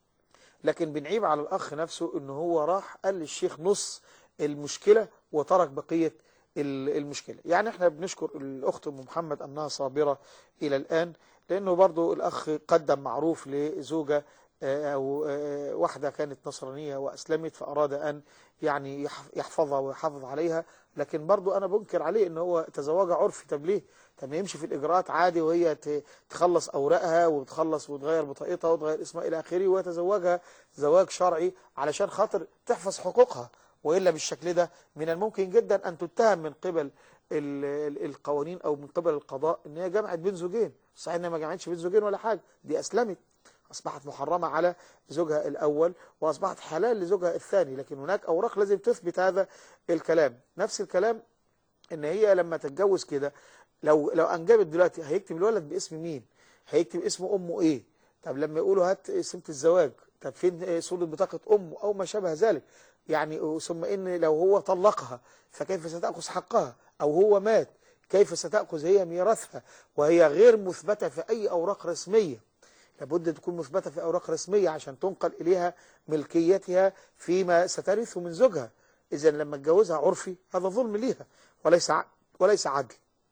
لكن بنعيب على الأخ نفسه إن هو راح قال للشيخ نص المشكلة وترك بقية ال- المشكلة يعني احنا بنشكر الأخت أم محمد أنها صابرة إلى الآن لأنه برضو الأخ قدم معروف لزوجة آه، أو آه، واحدة كانت نصرانية وأسلمت فأراد أن يعني يح- يحفظها ويحافظ عليها لكن برضو أنا بنكر عليه إن هو تزوجها عرفي طب ليه؟ طب ما يمشي في الإجراءات عادي وهي ت- تخلص أوراقها وتخلص وتغير بطاقتها وتغير اسمها إلى آخره ويتزوجها زواج شرعي علشان خاطر تحفظ حقوقها وإلا بالشكل ده من الممكن جدا أن تتهم من قبل ال- ال- القوانين أو من قبل القضاء إن هي جمعت بين زوجين صحيح إنها ما جمعتش بين زوجين ولا حاجة دي أسلمت أصبحت محرمة على زوجها الأول وأصبحت حلال لزوجها الثاني لكن هناك أوراق لازم تثبت هذا الكلام نفس الكلام ان هي لما تتجوز كده لو لو انجبت دلوقتي هيكتب الولد باسم مين هيكتب اسم امه ايه طب لما يقولوا هات سمة الزواج طب فين صورة بطاقة امه او ما شابه ذلك يعني ثم ان لو هو طلقها فكيف ستأخذ حقها او هو مات كيف ستأخذ هي ميراثها وهي غير مثبتة في اي اوراق رسمية لابد تكون مثبتة في أوراق رسمية عشان تنقل إليها ملكيتها فيما سترثه من زوجها إذا لما اتجوزها عرفي هذا ظلم ليها وليس ع- وليس عدل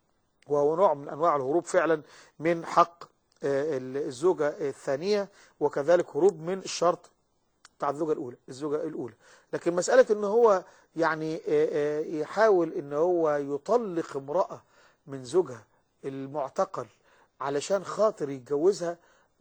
وهو نوع من أنواع الهروب فعلا من حق آه، ال- الزوجة الثانية وكذلك هروب من الشرط بتاع الزوجة الأولى الزوجة الأولى لكن مسألة إن هو يعني آه، آه، يحاول إن هو يطلق امرأة من زوجها المعتقل علشان خاطر يتجوزها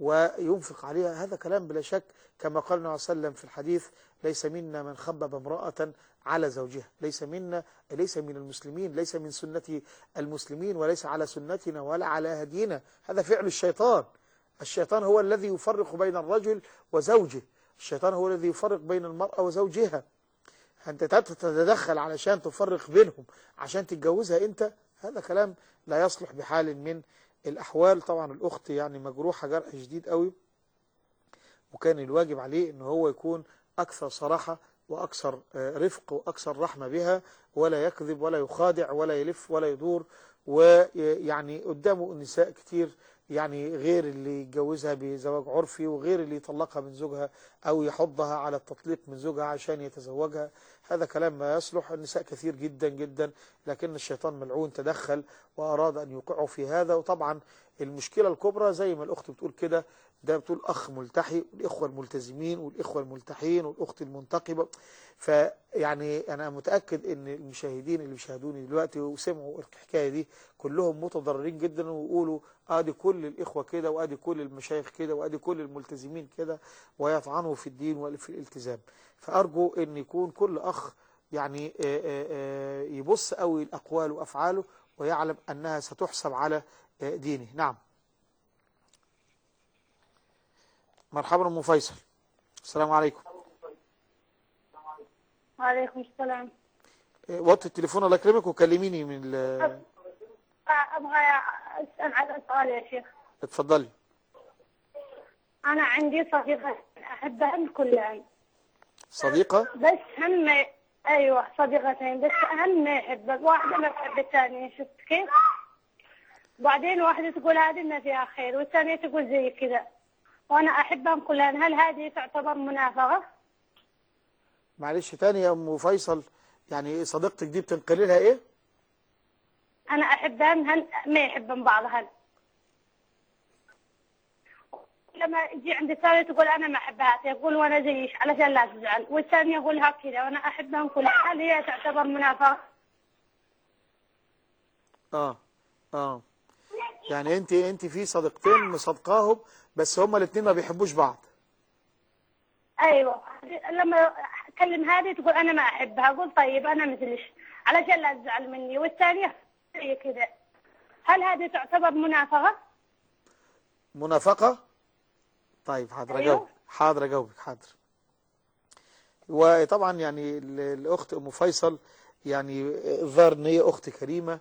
وينفق عليها هذا كلام بلا شك كما قال النبي صلى الله عليه وسلم في الحديث ليس منا من خبب امرأة على زوجها ليس منا ليس من المسلمين ليس من سنة المسلمين وليس على سنتنا ولا على هدينا هذا فعل الشيطان الشيطان هو الذي يفرق بين الرجل وزوجه الشيطان هو الذي يفرق بين المرأة وزوجها أنت تتدخل علشان تفرق بينهم عشان تتجوزها أنت هذا كلام لا يصلح بحال من الأحوال طبعا الأخت يعني مجروحة جرح شديد قوي وكان الواجب عليه ان هو يكون اكثر صراحة واكثر آه، رفق واكثر رحمة بها ولا يكذب ولا يخادع ولا يلف ولا يدور ويعني قدامه النساء كتير يعني غير اللي يتجوزها بزواج عرفي وغير اللي يطلقها من زوجها او يحضها على التطليق من زوجها عشان يتزوجها هذا كلام ما يصلح النساء كثير جدا جدا لكن الشيطان ملعون تدخل واراد ان يوقعه في هذا وطبعا المشكلة الكبرى زي ما الاخت بتقول كده ده بتقول اخ ملتحي والاخوه الملتزمين والاخوه الملتحين والاخت المنتقبه فيعني انا متاكد ان المشاهدين اللي بيشاهدوني دلوقتي وسمعوا الحكايه دي كلهم متضررين جدا ويقولوا ادي كل الاخوه كده وادي كل المشايخ كده وادي كل الملتزمين كده ويطعنوا في الدين وفي الالتزام فارجو ان يكون كل اخ يعني آه، آه، آه، يبص قوي الاقوال وافعاله ويعلم انها ستحسب على آه، دينه نعم مرحبا ام فيصل السلام عليكم وعليكم السلام إيه، وطي التليفون الله يكرمك وكلميني من ال- أبغى أسأل على سؤال يا شيخ اتفضلي أنا عندي صديقة أحبها الكل صديقة بس هم أيوة صديقتين بس هم ما يحبك واحدة ما تحب الثانية شفت كيف؟ بعدين واحدة تقول هذه ما فيها خير والثانية تقول زي كذا وأنا أحبهم كلهن هل هذه تعتبر منافقة؟ معلش تاني يا ام فيصل يعني إيه صديقتك دي بتنقلي لها ايه أنا أحبهم هن ما يحبن بعضهن لما يجي عند الثانية تقول أنا ما أحبها يقول وأنا زيش علشان لا تزعل والثانية يقولها كذا وأنا أحبهم كلها هل هي تعتبر منافقة؟ اه اه يعني انت انت في صديقتين مصادقاهم بس هما الاثنين ما بيحبوش بعض أيوة لما أكلم هذه تقول أنا ما أحبها أقول طيب أنا مثلش علشان لا تزعل مني والثانية هي كذا هل هذه تعتبر منافقة؟ منافقة طيب حاضر أيوه. اجاوبك حاضر اجاوبك حاضر وطبعا يعني ال- الاخت ام فيصل يعني الظاهر ان هي اخت كريمة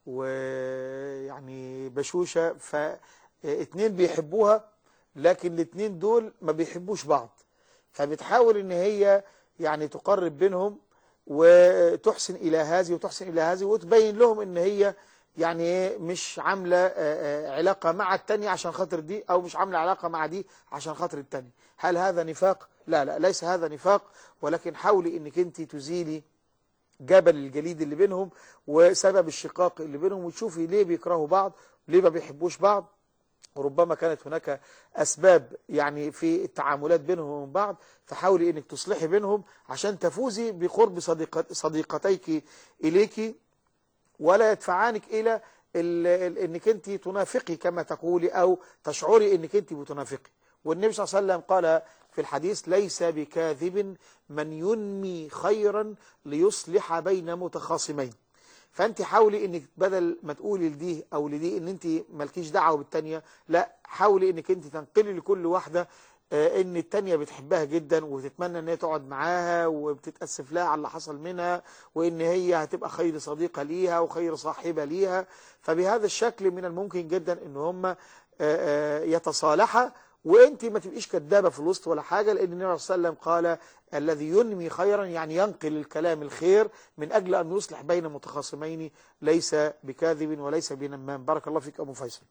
ويعني بشوشة فاتنين بيحبوها لكن الاتنين دول ما بيحبوش بعض فبتحاول ان هي يعني تقرب بينهم وتحسن الى هذه وتحسن الى هذه وتبين لهم ان هي يعني ايه مش عامله آه، آه، علاقه مع التانية عشان خاطر دي او مش عامله علاقه مع دي عشان خاطر التانية هل هذا نفاق لا لا ليس هذا نفاق ولكن حاولي انك انت تزيلي جبل الجليد اللي بينهم وسبب الشقاق اللي بينهم وتشوفي ليه بيكرهوا بعض ليه ما بيحبوش بعض وربما كانت هناك أسباب يعني في التعاملات بينهم وبين بعض فحاولي أنك تصلحي بينهم عشان تفوزي بقرب صديقة صديقتيك إليك ولا يدفعانك إلى ال- ال- أنك أنت تنافقي كما تقولي أو تشعري أنك أنت بتنافقي والنبي صلى الله عليه وسلم قال في الحديث ليس بكاذب من ينمي خيرا ليصلح بين متخاصمين فانت حاولي انك بدل ما تقولي لدي او لدي ان انت مالكيش دعوه بالتانيه لا حاولي انك انت تنقلي لكل واحده آه، ان التانيه بتحبها جدا وتتمنى ان هي تقعد معاها وبتتاسف لها على اللي حصل منها وان هي هتبقى خير صديقه ليها وخير صاحبه ليها فبهذا الشكل من الممكن جدا ان هم يتصالحا وانت ما تبقيش كدابه في الوسط ولا حاجه لان النبي صلى الله عليه وسلم قال الذي ينمي خيرا يعني ينقل الكلام الخير من اجل ان يصلح بين متخاصمين ليس بكاذب وليس بنمام بارك الله فيك ابو فيصل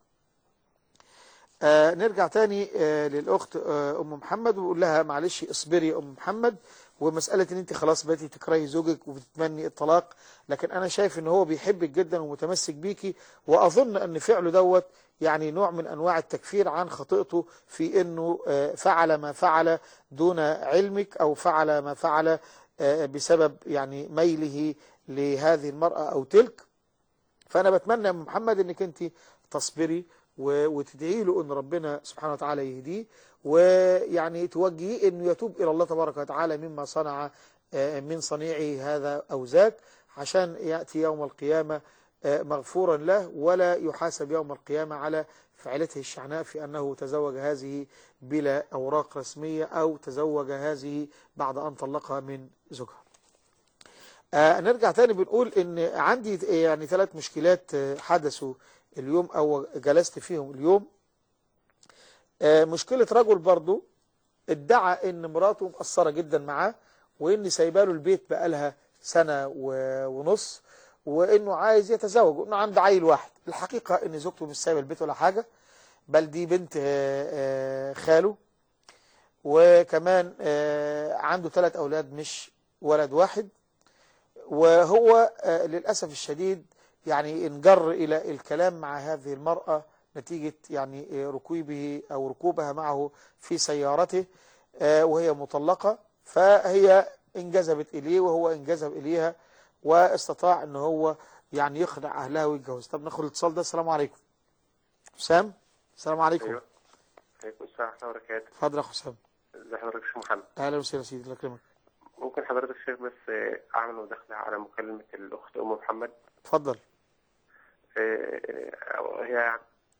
آه نرجع تاني آه للاخت آه ام محمد ويقول لها معلش اصبري يا ام محمد ومساله ان انت خلاص بقيتي تكرهي زوجك وبتتمني الطلاق لكن انا شايف ان هو بيحبك جدا ومتمسك بيكي واظن ان فعله دوت يعني نوع من انواع التكفير عن خطيئته في انه آه، فعل ما فعل دون علمك او فعل ما فعل آه، بسبب يعني ميله لهذه المرأة او تلك فانا بتمنى يا أم محمد انك انت تصبري و- وتدعي له ان ربنا سبحانه وتعالى يهديه ويعني توجهيه انه يتوب الى الله تبارك وتعالى مما صنع آه، من صنيعه هذا او ذاك عشان ياتي يوم القيامه آه، مغفورا له ولا يحاسب يوم القيامه على فعلته الشعناء في انه تزوج هذه بلا اوراق رسميه او تزوج هذه بعد ان طلقها من زوجها. آه نرجع تاني بنقول ان عندي يعني ثلاث مشكلات آه، حدثوا اليوم او جلست فيهم اليوم آه مشكلة رجل برضو ادعى ان مراته مقصرة جدا معاه وان سايباله البيت بقالها سنة و- ونص وانه عايز يتزوج وانه عنده عيل واحد الحقيقة ان زوجته مش سايبة البيت ولا حاجة بل دي بنت آه، آه، خاله وكمان آه، عنده ثلاث اولاد مش ولد واحد وهو آه، للأسف الشديد يعني انجر إلى الكلام مع هذه المرأة نتيجة يعني آه، ركوبه أو ركوبها معه في سيارته آه، وهي مطلقة فهي انجذبت إليه وهو انجذب إليها واستطاع أن هو يعني يخدع أهلها ويتجوز طب ناخد الاتصال ده السلام عليكم حسام السلام عليكم ايوه عليكم السلام ورحمه الله وبركاته اتفضل يا أخو حسام ازي حضرتك يا شيخ محمد أهلا وسهلا سيدي الله يكرمك ممكن حضرتك الشيخ بس آه، اعمل مداخله على مكالمه الاخت ام محمد اتفضل آه، آه، هي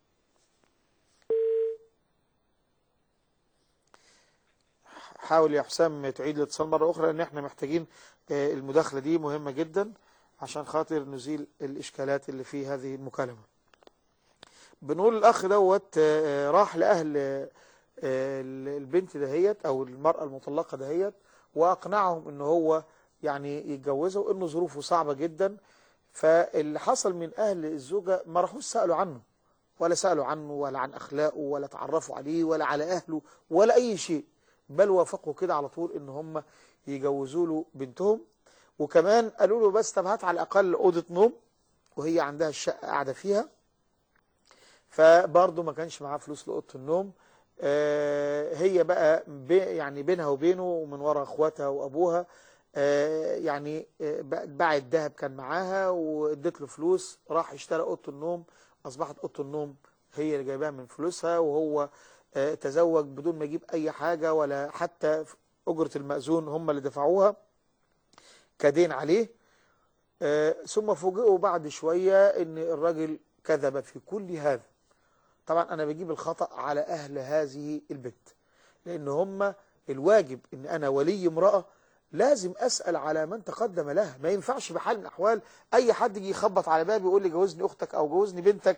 حاول يا حسام تعيد الاتصال مرة أخرى لأن احنا محتاجين آه، المداخلة دي مهمة جدا عشان خاطر نزيل الإشكالات اللي في هذه المكالمة بنقول الأخ دوت آه، آه، راح لأهل آه، آه، البنت دهيت أو المرأة المطلقة دهيت وأقنعهم إن هو يعني يتجوزها وإنه ظروفه صعبة جدا فاللي حصل من أهل الزوجة ما راحوش سألوا عنه ولا سألوا عنه ولا عن أخلاقه ولا تعرفوا عليه ولا على أهله ولا أي شيء بل وافقوا كده على طول ان هم يجوزوا له بنتهم وكمان قالوا له بس طب هات على الاقل اوضه نوم وهي عندها الشقه قاعده فيها فبرضه ما كانش معاه فلوس لاوضه النوم آه، هي بقى بي يعني بينها وبينه ومن ورا اخواتها وابوها آه، يعني آه، ب- باعت ذهب كان معاها وادت له فلوس راح اشترى اوضه النوم اصبحت اوضه النوم هي اللي جايباها من فلوسها وهو آه، تزوج بدون ما يجيب اي حاجه ولا حتى اجره المأذون هم اللي دفعوها كدين عليه آه، ثم فوجئوا بعد شويه ان الراجل كذب في كل هذا طبعا انا بجيب الخطأ على اهل هذه البنت لان هم الواجب ان انا ولي امرأة لازم اسأل على من تقدم لها ما ينفعش بحال من الاحوال اي حد يجي يخبط على بابي يقول لي جوزني اختك او جوزني بنتك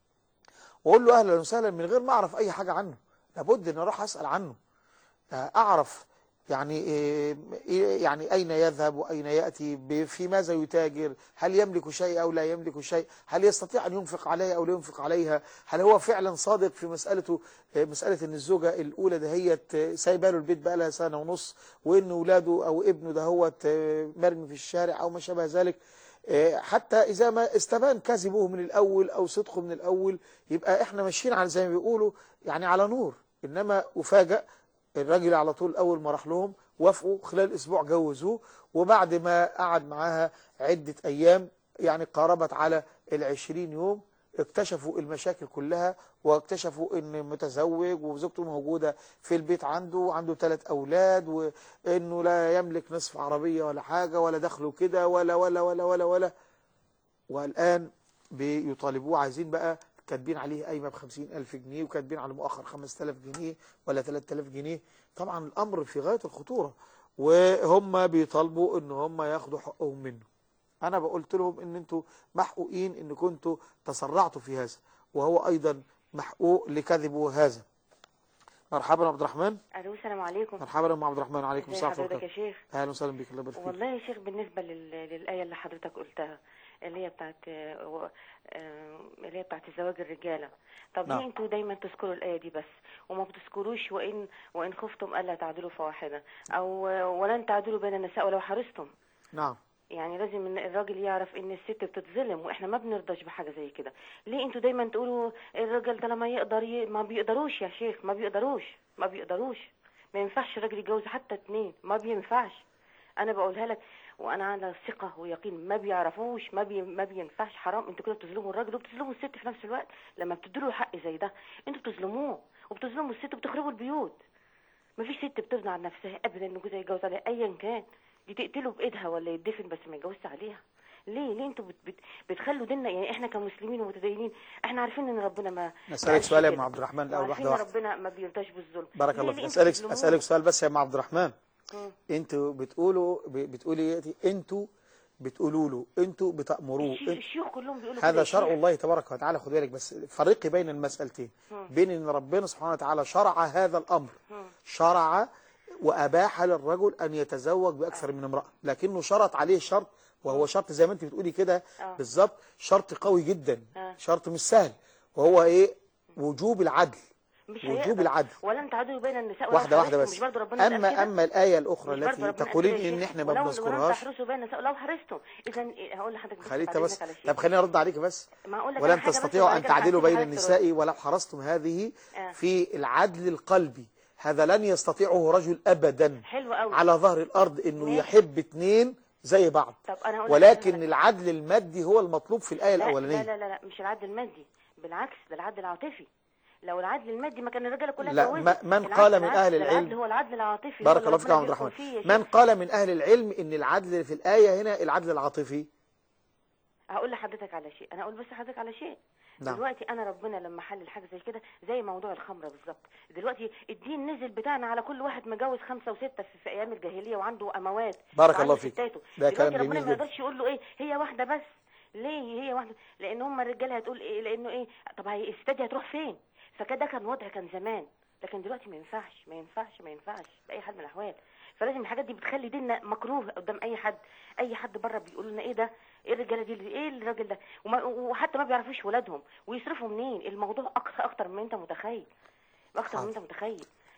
واقول له اهلا وسهلا من غير ما اعرف اي حاجة عنه لابد ان اروح اسأل عنه آه، اعرف يعني إيه- إيه- يعني اين يذهب واين ياتي ب- في ماذا يتاجر هل يملك شيء او لا يملك شيء هل يستطيع ان ينفق عليها او لا ينفق عليها هل هو فعلا صادق في مسالته آه، مساله ان الزوجه الاولى دهيت آه، سايبه له البيت بقى لها سنه ونص وان اولاده او ابنه دهوت آه، مرمي في الشارع او ما شابه ذلك آه، حتى اذا ما استبان كذبه من الاول او صدقه من الاول يبقى احنا ماشيين على زي ما بيقولوا يعني على نور انما افاجئ الراجل على طول اول ما راح لهم وافقوا خلال اسبوع جوزوه وبعد ما قعد معاها عدة ايام يعني قاربت على العشرين يوم اكتشفوا المشاكل كلها واكتشفوا ان متزوج وزوجته موجودة في البيت عنده وعنده ثلاث اولاد وانه لا يملك نصف عربية ولا حاجة ولا دخله كده ولا ولا ولا ولا ولا والآن بيطالبوه عايزين بقى كاتبين عليه قايمة بخمسين ألف جنيه وكاتبين على مؤخر خمس تلاف جنيه ولا تلات تلاف جنيه طبعا الأمر في غاية الخطورة وهم بيطالبوا ان هم ياخدوا حقهم منه انا بقولت لهم ان انتوا محقوقين ان كنتوا تسرعتوا في هذا وهو ايضا محقوق لكذبه هذا مرحبا يا عبد الرحمن الو السلام عليكم مرحبا يا ام عبد الرحمن عليكم ازي السلام حضرتك يا عليكم شيخ اهلا وسهلا بك الله يبارك فيك والله يا شيخ بالنسبه لل... للايه اللي حضرتك قلتها اللي هي بتاعت آه، و- آه، اللي هي بتاعت زواج الرجاله طب نعم. ليه انتوا دايما تذكروا الايه دي بس وما بتذكروش وان وان خفتم الا تعدلوا فواحده او آه، ولن تعدلوا بين النساء ولو حرصتم نعم يعني لازم ان الراجل يعرف ان الست بتتظلم واحنا ما بنرضاش بحاجه زي كده ليه انتوا دايما تقولوا الراجل ده لما يقدر ي... ما بيقدروش يا شيخ ما بيقدروش ما بيقدروش ما ينفعش الراجل يتجوز حتى اتنين ما بينفعش انا بقولها لك وانا على ثقه ويقين ما بيعرفوش ما بي... ما بينفعش حرام انتوا كده بتظلموا الراجل وبتظلموا الست في نفس الوقت لما بتدوا حق زي ده انتوا بتظلموه وبتظلموا الست وبتخربوا البيوت مفيش ست بترضى عن نفسها ابدا ان جوزها يتجوز عليها ايا كان دي تقتله بايدها ولا يدفن بس ما يتجوزش عليها ليه ليه انتوا بت بت بتخلوا ديننا يعني احنا كمسلمين ومتدينين احنا عارفين ان ربنا ما نسألك ما قالش سؤال يا كده. ام عبد الرحمن الاول وعارفين واحده ان واحده ربنا ما بيرضاش بالظلم بارك ليه- الله ليه فيك انتوا اسالك بتظلموه؟ اسالك سؤال بس يا ام عبد الرحمن مم. انتوا بتقولوا ب- بتقولي ياتي انتوا بتقولوا له انتوا بتامروه الشيوخ- انت الشيوخ كلهم بيقولوا هذا كده يا شرع شيخ. الله تبارك وتعالى خد بالك بس فرقي بين المسألتين بين ان ربنا سبحانه وتعالى شرع هذا الامر شرع واباح للرجل ان يتزوج باكثر من امراه لكنه شرط عليه شرط وهو شرط زي ما انت بتقولي كده آه. بالظبط شرط قوي جدا آه. شرط مش سهل وهو ايه وجوب العدل مش وجوب هيقدر. العدل ولن تعدلوا بين النساء ولو واحدة واحدة حرصتم. بس مش برضه ربنا قال أما كده؟ أما الآية الأخرى مش برضه التي ربنا قال تقولين كده يا إن شيخ؟ إحنا ما ولو- ولن بنذكرهاش تحرسوا بين النساء لو حرصتم اذا هقول لحضرتك بس خليك بعد بس إذنك على شيء. طب خليني أرد عليك بس ما أقول لك ولن على حاجة بس تستطيعوا وبعد أن كده تعدلوا هسيب بين حضرتك النساء ولو حرصتم هذه آه. في العدل القلبي هذا لن يستطيعه رجل أبدا حلو قوي على ظهر الأرض إنه ماشي. يحب اتنين زي بعض طب انا هقول ولكن لحضرتك- العدل المادي هو المطلوب في الآية لا لا الأولانية لا لا, لا مش العدل المادي بالعكس ده العدل العاطفي لو العدل المادي ما كان الرجاله كلها لا، اتجوزت. ما- من العدل- قال من العدل- أهل العدل العلم- هو العدل العاطفي هو بارك اللي الله فيك يا ربنا عبد بيحكم الرحمن فيه يا من شيخ. قال من أهل العلم إن العدل في الآية هنا العدل العاطفي هقول لحضرتك على شيء انا اقول بس لحضرتك على شيء نعم. دلوقتي انا ربنا لما حلل حاجه زي كده زي موضوع الخمره بالظبط دلوقتي الدين نزل بتاعنا على كل واحد متجوز خمسه وسته في, في ايام الجاهليه وعنده اموات بارك وعنده الله فيك. ستاته. ده كلام دلوقتي ربنا جميل ما جدا. يقدرش يقول له ايه هي واحده بس ليه هي واحده لان هم الرجاله هتقول ايه لانه ايه طب هي الستات دي هتروح فين فكده ده كان وضع كان زمان لكن دلوقتي ما ينفعش ما ينفعش ما ينفعش باي حال من الاحوال فلازم الحاجات دي بتخلي ديننا مكروه قدام اي حد اي حد بره بيقول لنا ايه ده ايه الرجاله دي اللي- ايه الراجل ده وما وحتى ما بيعرفوش ولادهم ويصرفوا منين الموضوع اكتر اكتر من انت متخيل اكتر من انت متخيل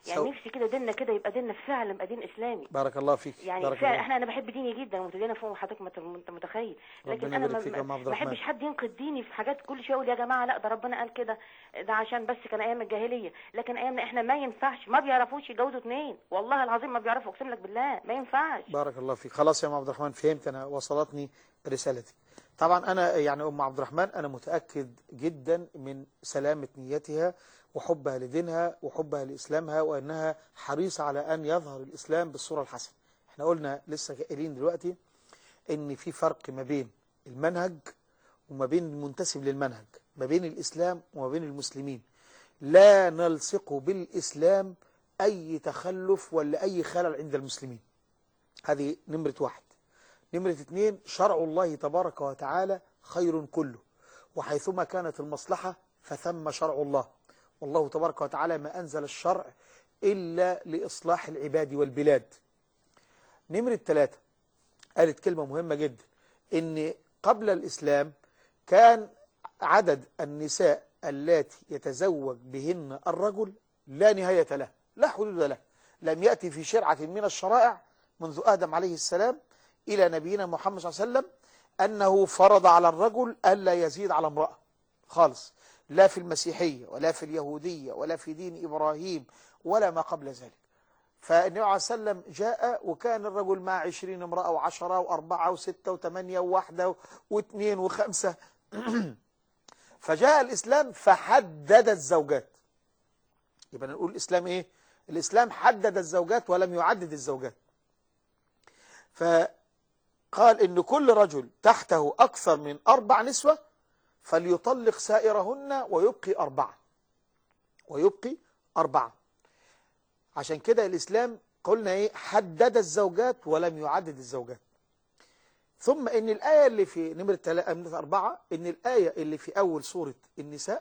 يعني سو- نفسي كده ديننا كده يبقى ديننا فعلا يبقى دين اسلامي بارك الله فيك يعني بارك فعلا الله. احنا انا بحب ديني جدا ومتدينه فوق ما حضرتك ما ت- ما انت متخيل لكن ربنا انا يبارك ما فيك يا أم ما عبد ما الرحمن. بحبش حد ينقد ديني في حاجات كل شويه يقول يا جماعه لا ده ربنا قال كده ده عشان بس كان ايام الجاهليه لكن ايامنا احنا ما ينفعش ما بيعرفوش يجوزوا اثنين والله العظيم ما بيعرفوا اقسم لك بالله ما ينفعش بارك الله فيك خلاص يا ام عبد الرحمن فهمت انا وصلتني رسالتي طبعا انا يعني ام عبد الرحمن انا متاكد جدا من سلامه نيتها وحبها لدينها وحبها لاسلامها وانها حريصه على ان يظهر الاسلام بالصوره الحسنه احنا قلنا لسه قايلين دلوقتي ان في فرق ما بين المنهج وما بين المنتسب للمنهج ما بين الاسلام وما بين المسلمين لا نلصق بالاسلام اي تخلف ولا اي خلل عند المسلمين هذه نمرة واحد نمرة اثنين شرع الله تبارك وتعالى خير كله وحيثما كانت المصلحة فثم شرع الله والله تبارك وتعالى ما أنزل الشرع إلا لإصلاح العباد والبلاد نمرة ثلاثة قالت كلمة مهمة جدا إن قبل الإسلام كان عدد النساء اللاتي يتزوج بهن الرجل لا نهاية له لا حدود له لم يأتي في شرعة من الشرائع منذ آدم عليه السلام إلى نبينا محمد صلى الله عليه وسلم أنه فرض على الرجل ألا يزيد على امرأة خالص لا في المسيحية ولا في اليهودية ولا في دين إبراهيم ولا ما قبل ذلك فالنبي عليه وسلم جاء وكان الرجل مع عشرين امرأة وعشرة وأربعة وستة وثمانية وواحدة واثنين وخمسة فجاء الإسلام فحدد الزوجات يبقى نقول الإسلام إيه الإسلام حدد الزوجات ولم يعدد الزوجات فقال إن كل رجل تحته أكثر من أربع نسوة فليطلق سائرهن ويبقي أربعة ويبقي أربعة عشان كده الإسلام قلنا إيه حدد الزوجات ولم يعدد الزوجات ثم إن الآية اللي في نمرة تلا- نمرة أربعة إن الآية اللي في أول سورة النساء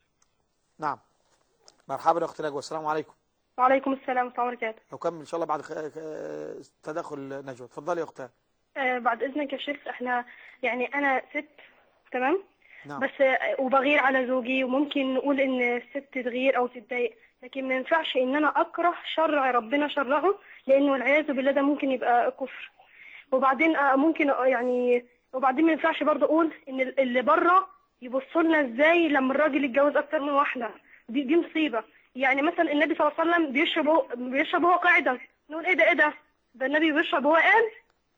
نعم مرحبا يا أختي نجوى السلام عليكم وعليكم السلام ورحمة الله وبركاته نكمل إن شاء الله بعد خ- خ- تدخل نجوى اتفضلي يا أختها آه بعد إذنك يا شيخ احنا يعني أنا ست تمام نعم بس آه وبغير على زوجي وممكن نقول إن الست تغير أو تتضايق لكن ما ينفعش إن أنا أكره شرع ربنا شرعه لأنه والعياذ بالله ده ممكن يبقى كفر وبعدين آه ممكن آه يعني وبعدين ما ينفعش برضه أقول إن ال- اللي بره يبصوا لنا إزاي لما الراجل يتجوز أكتر من واحدة دي دي مصيبة يعني مثلا النبي صلى الله عليه وسلم بيشرب هو- بيشرب هو قاعدة نقول إيه ده إيه ده ده النبي بيشرب هو قال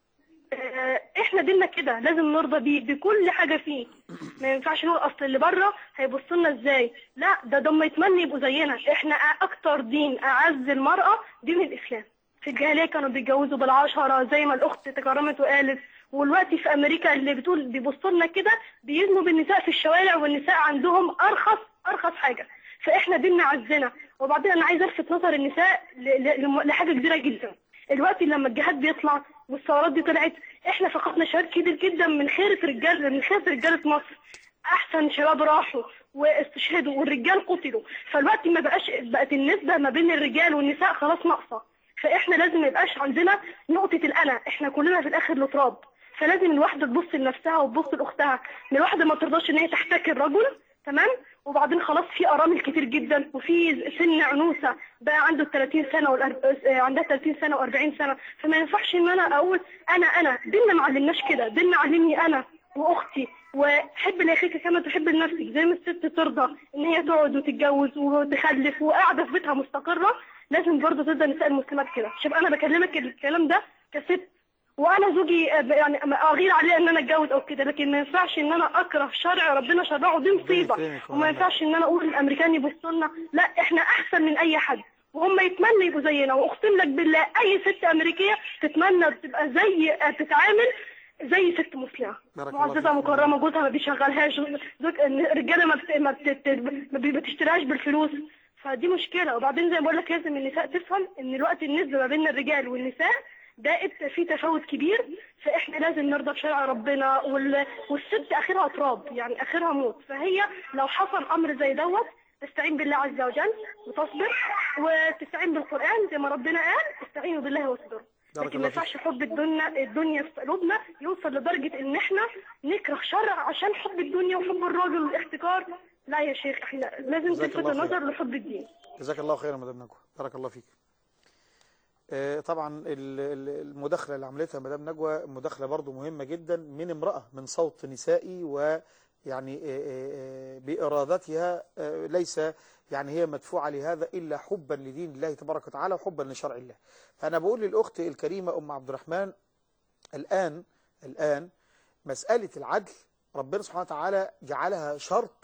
آه، احنا ديننا كده لازم نرضى بيه بكل حاجه فيه ما ينفعش نقول اصل اللي بره هيبصوا لنا ازاي لا ده دم يتمنى يبقوا زينا احنا اكتر دين اعز المراه دين الاسلام في الجاهليه كانوا بيتجوزوا بالعشره زي ما الاخت تكرمت وقالت والوقت في امريكا اللي بتقول بيبصوا لنا كده بيزنوا بالنساء في الشوارع والنساء عندهم ارخص ارخص حاجه فاحنا ديننا عزنا وبعدين انا عايزه الفت نظر النساء ل- ل- لحاجه كبيره جدا الوقت لما الجهاد بيطلع والثورات دي طلعت احنا فقدنا شباب كتير جدا من خيرة رجال من خيرة رجالة مصر احسن شباب راحوا واستشهدوا والرجال قتلوا فالوقت ما بقاش بقت النسبة ما بين الرجال والنساء خلاص ناقصة فاحنا لازم ما يبقاش عندنا نقطة الانا احنا كلنا في الاخر لتراب فلازم الواحدة تبص لنفسها وتبص لاختها ان الواحدة ما ترضاش ان هي تحتكر رجل تمام وبعدين خلاص في ارامل كتير جدا وفي سن عنوسه بقى عنده 30 سنه والأرب... آه، عندها 30 سنه و40 سنه فما ينفعش ان انا اقول انا انا ديننا ما علمناش كده ديننا علمني انا واختي وحب لاخيك كما تحب لنفسك زي ما الست ترضى ان هي تقعد وتتجوز وتخلف وقاعده في بيتها مستقره لازم برضه ترضى النساء المسلمات كده شوف انا بكلمك الكلام ده كست وانا زوجي آه، يعني أما اغير عليه ان انا اتجوز او كده لكن ما ينفعش ان انا اكره شرع ربنا شرعه دي مصيبه يكرمك وما والله. ينفعش ان انا اقول الامريكان يبصوا لنا لا احنا احسن من اي حد وهم يتمنوا يبقوا زينا واقسم لك بالله اي ست امريكيه تتمنى تبقى زي آه، تتعامل زي ست مسلمه بارك الله معززه فيك. مكرمه جوزها ما بيشغلهاش زوج الرجاله ما بت... ما, بت... ما بي- بتشتريهاش بالفلوس فدي مشكله وبعدين زي ما بقول لك لازم النساء تفهم ان الوقت النسبه ما بين الرجال والنساء بقت في تفاوت كبير فاحنا لازم نرضى بشرع ربنا وال... والست اخرها تراب يعني اخرها موت فهي لو حصل امر زي دوت تستعين بالله عز وجل وتصبر وتستعين بالقران زي ما ربنا قال استعينوا بالله واصبروا بارك لكن الله ما ينفعش حب الدنيا الدنيا في قلوبنا يوصل لدرجة ان احنا نكره شرع عشان حب الدنيا وحب الراجل والاحتكار لا يا شيخ احنا لازم جزاك تلفت الله خير. النظر لحب الدين جزاك الله خيرا مدام نجوى بارك الله فيك آه، طبعا ال- ال- المداخله اللي عملتها مدام نجوى مداخله برضو مهمه جدا من امراه من صوت نسائي ويعني آه، آه، آه، بارادتها آه، ليس يعني هي مدفوعه لهذا الا حبا لدين الله تبارك وتعالى وحبا لشرع الله فانا بقول للاخت الكريمه ام عبد الرحمن الان الان مساله العدل ربنا سبحانه وتعالى جعلها شرط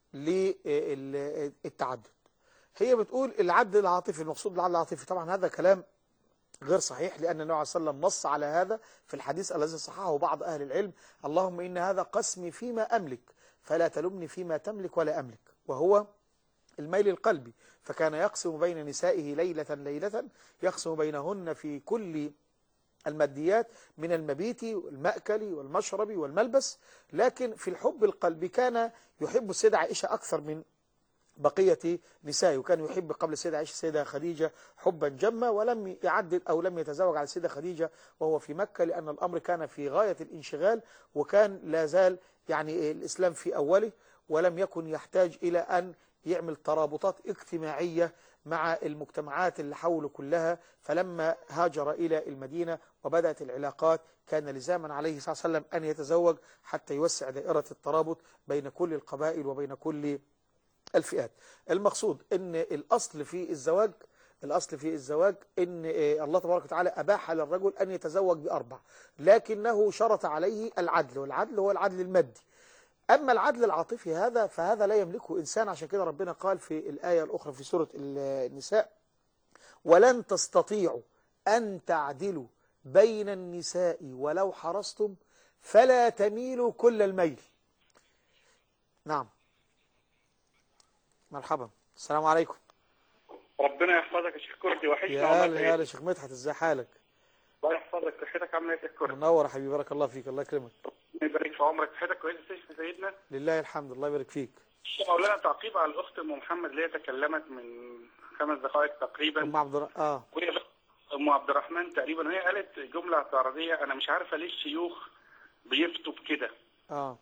للتعدد هي بتقول العدل العاطفي المقصود بالعدل العاطفي طبعا هذا كلام غير صحيح لأن النبي عليه الصلاة والسلام نص على هذا في الحديث الذي صححه بعض أهل العلم اللهم إن هذا قسمي فيما أملك فلا تلمني فيما تملك ولا أملك وهو الميل القلبي فكان يقسم بين نسائه ليلة ليلة يقسم بينهن في كل الماديات من المبيت والمأكل والمشرب والملبس لكن في الحب القلبي كان يحب السيدة عائشة أكثر من بقية نسائه وكان يحب قبل السيدة عائشة السيدة خديجة حبا جما ولم يعدد أو لم يتزوج على السيدة خديجة وهو في مكة لأن الأمر كان في غاية الانشغال وكان لا زال يعني الإسلام في أوله ولم يكن يحتاج إلى أن يعمل ترابطات اجتماعية مع المجتمعات اللي حوله كلها فلما هاجر إلى المدينة وبدأت العلاقات كان لزاما عليه صلى الله عليه وسلم أن يتزوج حتى يوسع دائرة الترابط بين كل القبائل وبين كل الفئات المقصود ان الاصل في الزواج الاصل في الزواج ان آه، الله تبارك وتعالى اباح للرجل ان يتزوج باربع لكنه شرط عليه العدل والعدل هو العدل المادي اما العدل العاطفي هذا فهذا لا يملكه انسان عشان كده ربنا قال في الايه الاخرى في سوره النساء ولن تستطيعوا ان تعدلوا بين النساء ولو حرصتم فلا تميلوا كل الميل نعم مرحبا السلام عليكم ربنا يحفظك يا شيخ كردي وحشنا يا والله هلا كريم. يا هلا شيخ مدحت ازاي حالك الله يحفظك صحتك عامله ايه يا شيخ كردي منور يا حبيبي بارك الله فيك الله يكرمك ربنا يبارك في عمرك صحتك كويسه يا سيدنا لله الحمد الله يبارك فيك مولانا تعقيب على الاخت ام محمد اللي هي تكلمت من خمس دقائق تقريبا ام عبد الر- اه وهي ام عبد الرحمن تقريبا وهي قالت جمله اعتراضيه انا مش عارفه ليه الشيوخ بيفتوا بكده اه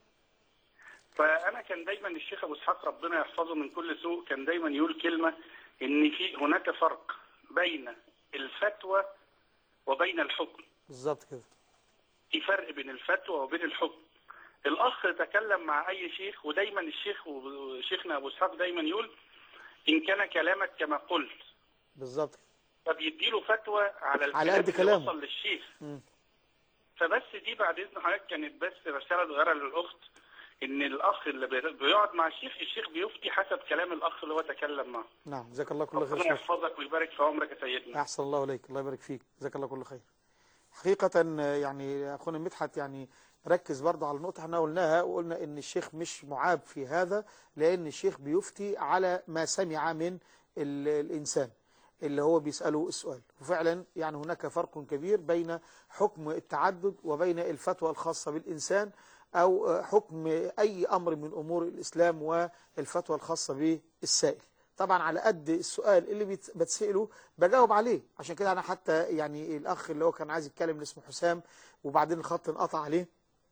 فانا كان دايما الشيخ ابو اسحاق ربنا يحفظه من كل سوء كان دايما يقول كلمه ان في هناك فرق بين الفتوى وبين الحكم بالظبط كده في فرق بين الفتوى وبين الحكم الاخ تكلم مع اي شيخ ودايما الشيخ وشيخنا ابو اسحاق دايما يقول ان كان كلامك كما قلت بالظبط فبيديله فتوى على الكلام على قد اللي كلامه. وصل للشيخ مم. فبس دي بعد اذن حضرتك كانت بس رساله صغيره للاخت ان الاخ اللي بي- بيقعد مع الشيخ الشيخ بيفتي حسب كلام الاخ اللي هو تكلم معه نعم جزاك الله كل خير ربنا شيخ. يحفظك ويبارك في عمرك يا سيدنا احسن الله اليك الله يبارك فيك جزاك الله كل خير حقيقة آه، يعني اخونا مدحت يعني ركز برضه على النقطة احنا قلناها وقلنا ان الشيخ مش معاب في هذا لان الشيخ بيفتي على ما سمع من ال- الانسان اللي هو بيسأله السؤال وفعلا يعني هناك فرق كبير بين حكم التعدد وبين الفتوى الخاصة بالإنسان أو آه، حكم أي أمر من أمور الإسلام والفتوى الخاصة بالسائل طبعا على قد السؤال اللي بيت- بتسأله بجاوب عليه عشان كده أنا حتى يعني الأخ اللي هو كان عايز يتكلم اللي اسمه حسام وبعدين الخط انقطع عليه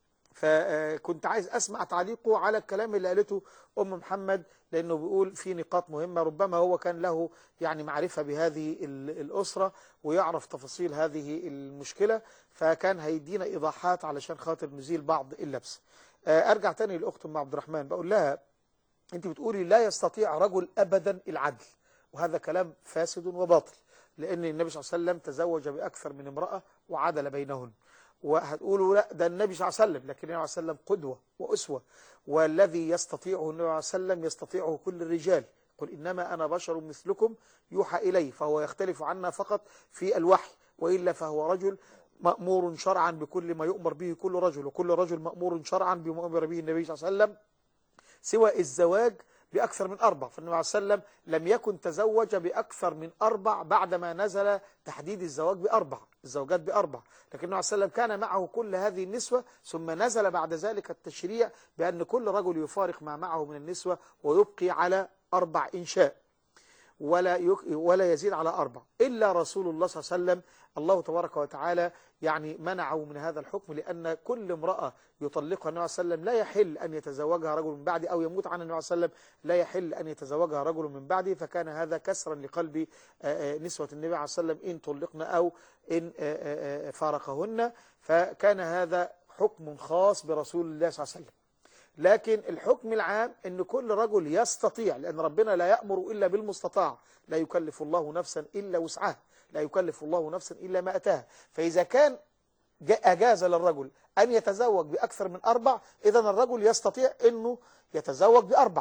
فكنت عايز أسمع تعليقه على الكلام اللي قالته أم محمد لأنه بيقول في نقاط مهمة ربما هو كان له يعني معرفة بهذه ال- الأسرة ويعرف تفاصيل هذه المشكلة فكان هيدينا إيضاحات علشان خاطر نزيل بعض اللبس آه، أرجع تاني لأخت أم عبد الرحمن بقول لها أنت بتقولي لا يستطيع رجل أبدا العدل وهذا كلام فاسد وباطل لأن النبي صلى الله عليه وسلم تزوج بأكثر من امرأة وعدل بينهن وهتقولوا لا ده النبي صلى الله عليه وسلم لكن النبي صلى الله عليه وسلم قدوة وأسوة والذي يستطيعه النبي صلى الله عليه وسلم يستطيعه كل الرجال قل إنما أنا بشر مثلكم يوحى إلي فهو يختلف عنا فقط في الوحي وإلا فهو رجل مأمور شرعا بكل ما يؤمر به كل رجل وكل رجل مأمور شرعا بما أمر به النبي صلى الله عليه وسلم سوى الزواج بأكثر من أربع فالنبي عليه وسلم لم يكن تزوج بأكثر من أربع بعدما نزل تحديد الزواج بأربع الزوجات بأربع لكن النبي عليه وسلم كان معه كل هذه النسوة ثم نزل بعد ذلك التشريع بأن كل رجل يفارق ما معه من النسوة ويبقي على أربع إنشاء ولا يك ولا يزيد على أربع إلا رسول الله صلى الله عليه وسلم الله تبارك وتعالى يعني منعه من هذا الحكم لأن كل امرأة يطلقها النبي صلى الله عليه وسلم لا يحل أن يتزوجها رجل من بعده أو يموت عنها النبي صلى الله عليه وسلم لا يحل أن يتزوجها رجل من بعده فكان هذا كسرا لقلب آه، آه، نسوة النبي عليه الصلاة والسلام إن طلقن أو إن آه، آه، آه، فارقهن فكان هذا حكم خاص برسول الله صلى الله عليه وسلم لكن الحكم العام ان كل رجل يستطيع لان ربنا لا يأمر الا بالمستطاع لا يكلف الله نفسا الا وسعها لا يكلف الله نفسا الا ما اتاها فاذا كان جاء- اجاز للرجل ان يتزوج باكثر من اربع اذا الرجل يستطيع انه يتزوج باربع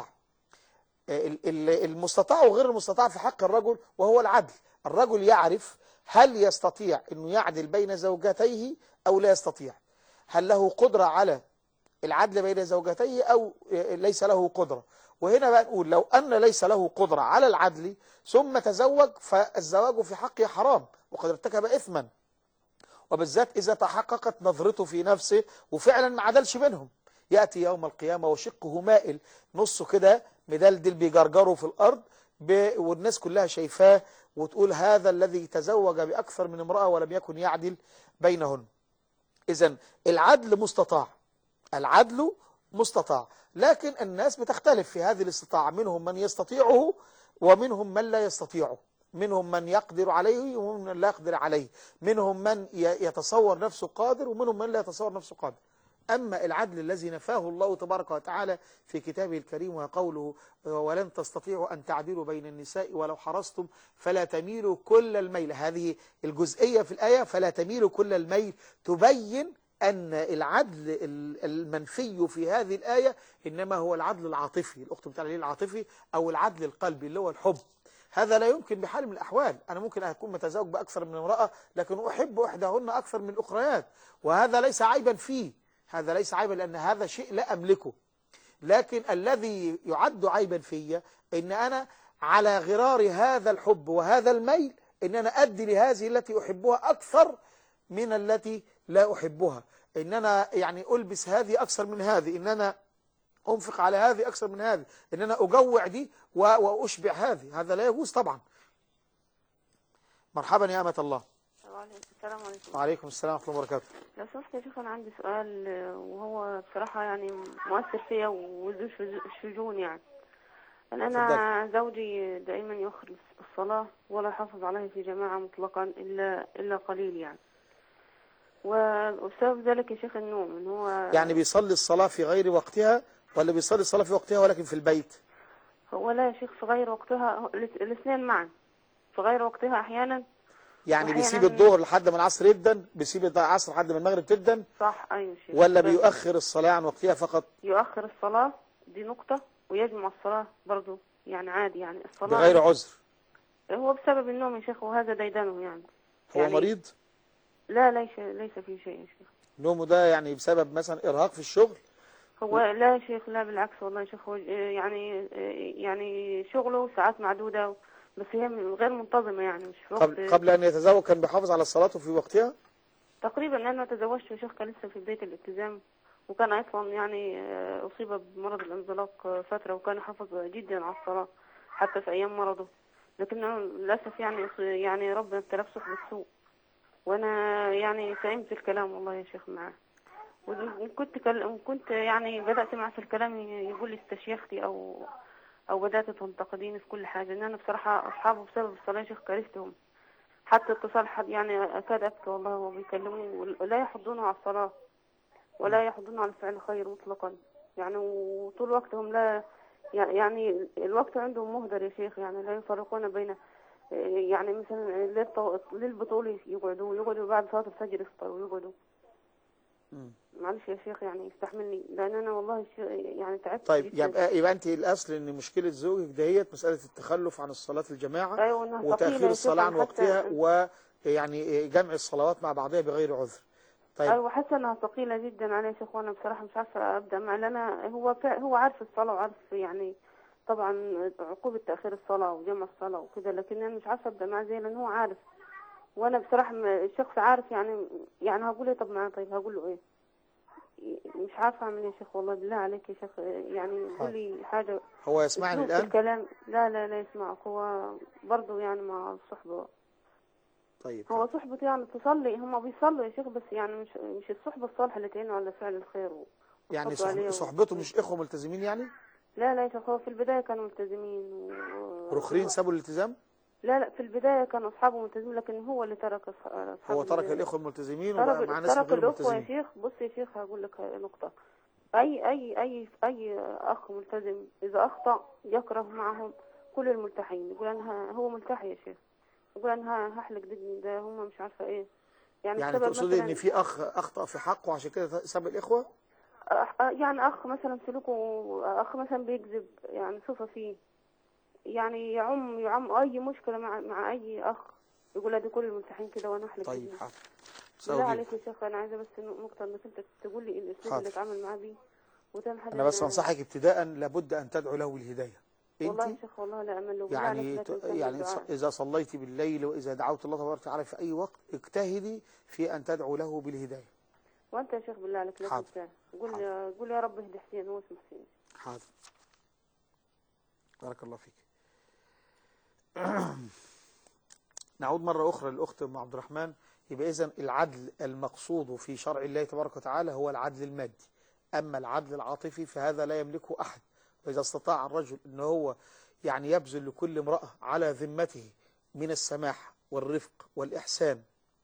ال- ال- المستطاع وغير المستطاع في حق الرجل وهو العدل الرجل يعرف هل يستطيع انه يعدل بين زوجتيه او لا يستطيع هل له قدرة على العدل بين زوجتيه أو ليس له قدرة وهنا بقى نقول لو أن ليس له قدرة على العدل ثم تزوج فالزواج في حقه حرام وقد ارتكب إثما وبالذات إذا تحققت نظرته في نفسه وفعلا ما عدلش بينهم يأتي يوم القيامة وشقه مائل نصه كده مدلدل بيجرجره في الأرض ب... والناس كلها شايفاه وتقول هذا الذي تزوج بأكثر من امرأة ولم يكن يعدل بينهن إذا العدل مستطاع العدل مستطاع لكن الناس بتختلف في هذه الاستطاعة منهم من يستطيعه ومنهم من لا يستطيعه منهم من يقدر عليه ومنهم من لا يقدر عليه منهم من ي- يتصور نفسه قادر ومنهم من لا يتصور نفسه قادر أما العدل الذي نفاه الله تبارك وتعالى في كتابه الكريم وقوله ولن تستطيعوا أن تعدلوا بين النساء ولو حرصتم فلا تميلوا كل الميل هذه الجزئية في الآية فلا تميلوا كل الميل تبين أن العدل ال- المنفي في هذه الآية إنما هو العدل العاطفي الأخت بتاع العاطفي أو العدل القلبي اللي هو الحب هذا لا يمكن بحال من الأحوال أنا ممكن أكون متزوج بأكثر من امرأة لكن أحب إحداهن أكثر من الأخريات وهذا ليس عيبا فيه هذا ليس عيبا لأن هذا شيء لا أملكه لكن الذي يعد عيبا في ان انا على غرار هذا الحب وهذا الميل ان انا ادي لهذه التي احبها اكثر من التي لا احبها ان انا يعني البس هذه اكثر من هذه ان انا انفق على هذه اكثر من هذه ان انا اجوع دي و- واشبع هذه هذا لا يجوز طبعا مرحبا يا امه الله السلام عليكم وعليكم السلام ورحمه الله وبركاته لو سمحت يا شيخ انا عندي سؤال آه، وهو بصراحة يعني مؤثر فيا وذو شج- شجون يعني أن أنا زوجي دائما يؤخر الصلاة ولا يحافظ عليها في جماعة مطلقا إلا إلا قليل يعني و- وبسبب ذلك يا شيخ النوم إن هو يعني بيصلي الصلاه في غير وقتها ولا بيصلي الصلاه في وقتها ولكن في البيت هو لا يا شيخ في غير وقتها الاث- الاثنين معا في غير وقتها أحيانا يعني وأحياناً- بيسيب الظهر لحد ما العصر يبدا بيسيب العصر لحد ما المغرب تبدا صح أيوة يا شيخ ولا بس بيؤخر الصلاة عن وقتها فقط يؤخر الصلاة دي نقطة ويجمع الصلاة برضو يعني عادي يعني الصلاة بغير عذر هو بسبب النوم يا شيخ وهذا ديدنه يعني هو يعني مريض لا ليس ليس في شيء يا شيخ نومه ده يعني بسبب مثلا إرهاق في الشغل هو لا يا شيخ لا بالعكس والله يا شيخ هو يعني يعني شغله ساعات معدودة بس هي غير منتظمة يعني مش في وقت قبل, قبل أن يتزوج كان بيحافظ على صلاته في وقتها تقريبا أنا ما تزوجت يا شيخ كان لسه في بداية الالتزام وكان أصلا يعني آه، أصيب بمرض الانزلاق آه، فترة وكان يحافظ جدا على الصلاة حتى في أيام مرضه لكنه للأسف يعني أص- يعني ربنا ابتلاه بصحبة السوء وأنا يعني سئمت الكلام والله يا شيخ معاه وكنت كل... كنت يعني بدأت معه في الكلام يقول لي استشيختي أو أو بدأت تنتقديني في كل حاجة إن أنا بصراحة أصحابه بسبب الصلاة يا شيخ كرهتهم حتى اتصال حد يعني أكاد أبكي والله وهو بيكلموني ولا يحضونه على الصلاة ولا يحضونه على فعل خير مطلقا يعني وطول وقتهم لا يعني الوقت عندهم مهدر يا شيخ يعني لا يفرقون بين يعني مثلا ليل- للبطولة يقعدوا يقعدوا بعد صلاة الفجر يفطروا ويقعدوا مم. معلش يا شيخ يعني استحملني لان انا والله ش- يعني تعبت طيب جدا. يبقى يبقى أنت الأصل إن مشكلة زوجك دهيت مسألة التخلف عن الصلاة الجماعة ايوه انها ثقيلة وتأخير يا شيخ الصلاة عن أنا حاسة- وقتها ويعني جمع الصلوات مع بعضها بغير عذر طيب ايوه حاسه انها ثقيله جدا علي يا شيخ وانا بصراحه مش عارفه ابدا مع لان انا هو فا- هو عارف الصلاه وعارف يعني طبعا عقوبه تاخير الصلاه وجمع الصلاه وكده لكن انا مش عارفه ابدا معاه زي لان هو عارف وانا بصراحه م- الشخص عارف يعني يعني هقول ايه طب معاه طيب هقول له ايه مش عارفة أعمل إيه يا شيخ والله بالله عليك يا شيخ يعني حاضر. قول لي حاجة هو يسمعني أسلوب في الآن الكلام لا لا لا يسمعك هو برضه يعني مع الصحبة طيب هو صحبة يعني تصلي هم بيصلوا يا شيخ بس يعني مش مش الصحبة الصالحة اللي تعينوا على فعل الخير و... يعني وتحطوا عليه صحب- و- صحبته مش إخوة ملتزمين يعني لا لا يا شيخ هو في البداية كانوا ملتزمين و... رخرين سابوا الالتزام لا لا في البداية كانوا أصحابه ملتزمين لكن هو اللي ترك أص- أصحابه هو ترك البداية. الإخوة الملتزمين وبقى ترك مع ناس ترك غير الأخوة يا ملتزمين شيخ بص يا شيخ هقول لك نقطة أي أي أي أي أخ ملتزم إذا أخطأ يكره معهم كل الملتحين يقول أنا ه- هو ملتحي يا شيخ يقول أنا ه- هحلق دقني ده هم مش عارفة إيه يعني, يعني السبب تقصدي مثلاً- إن في أخ أخطأ في حقه عشان كده ساب الإخوة أخ- يعني أخ مثلا سلوكه أخ مثلا بيكذب يعني صفة فيه يعني يعم يعم أي مشكلة مع مع أي أخ يقول لا دي كل الملتحين كده وأنا أحلق طيب دقني. حاضر لا سأجيب. عليك يا شيخ انا عايزه بس نقطه انك انت تقول لي الاسلوب حاضر. اللي اتعامل معاه بيه وتعمل حاجه أنا بس زي- أنصحك ابتداء لابد أن تدعو له بالهداية والله أنت يا شيخ والله لا امل له بالله يعني عليك لا ت- تنساني يعني بالدعاء. ص- إذا صليت بالليل وإذا دعوت الله تبارك وتعالى في أي وقت اجتهدي في أن تدعو له بالهداية وانت يا شيخ بالله عليك لا حاضر. تنساني قول يا قول يا رب اهدي حسين هو اسمه حسين حاضر بارك الله فيك نعود مرة أخرى للأخت أم عبد الرحمن يبقى إذن العدل المقصود في شرع الله تبارك وتعالى هو العدل المادي أما العدل العاطفي فهذا لا يملكه أحد وإذا استطاع الرجل أن هو يعني يبذل لكل امرأة على ذمته من السماح والرفق والإحسان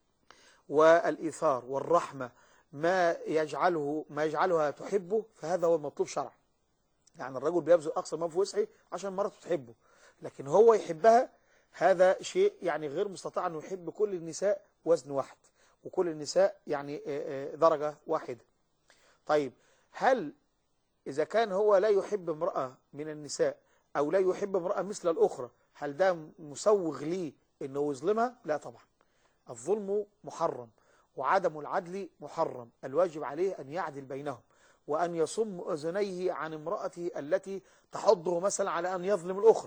والإيثار والرحمة ما يجعله ما يجعلها تحبه فهذا هو المطلوب شرعا يعني الرجل بيبذل أقصى ما في وسعه عشان مراته تحبه لكن هو يحبها هذا شيء يعني غير مستطاع أنه يحب كل النساء وزن واحد وكل النساء يعني آه، آه، درجة واحدة طيب هل إذا كان هو لا يحب امرأة من النساء أو لا يحب امرأة مثل الأخرى هل ده مسوغ ليه أنه يظلمها؟ لا طبعا الظلم محرم وعدم العدل محرم الواجب عليه أن يعدل بينهم وأن يصم أذنيه عن امرأته التي تحضه مثلا على أن يظلم الأخرى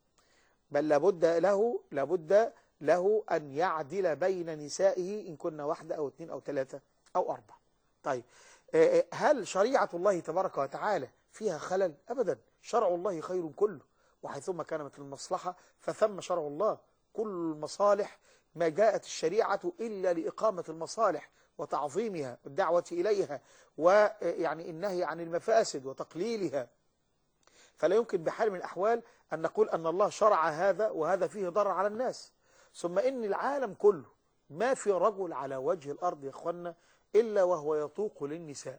بل لابد له لابد له أن يعدل بين نسائه إن كنا واحدة أو اثنين أو ثلاثة أو أربعة طيب آه، آه، هل شريعة الله تبارك وتعالى فيها خلل أبدا شرع الله خير كله وحيثما كانت المصلحة فثم شرع الله كل المصالح ما جاءت الشريعة إلا لإقامة المصالح وتعظيمها والدعوة إليها ويعني النهي عن المفاسد وتقليلها فلا يمكن بحال من الأحوال أن نقول أن الله شرع هذا وهذا فيه ضرر على الناس ثم إن العالم كله ما في رجل على وجه الأرض يا أخوانا إلا وهو يطوق للنساء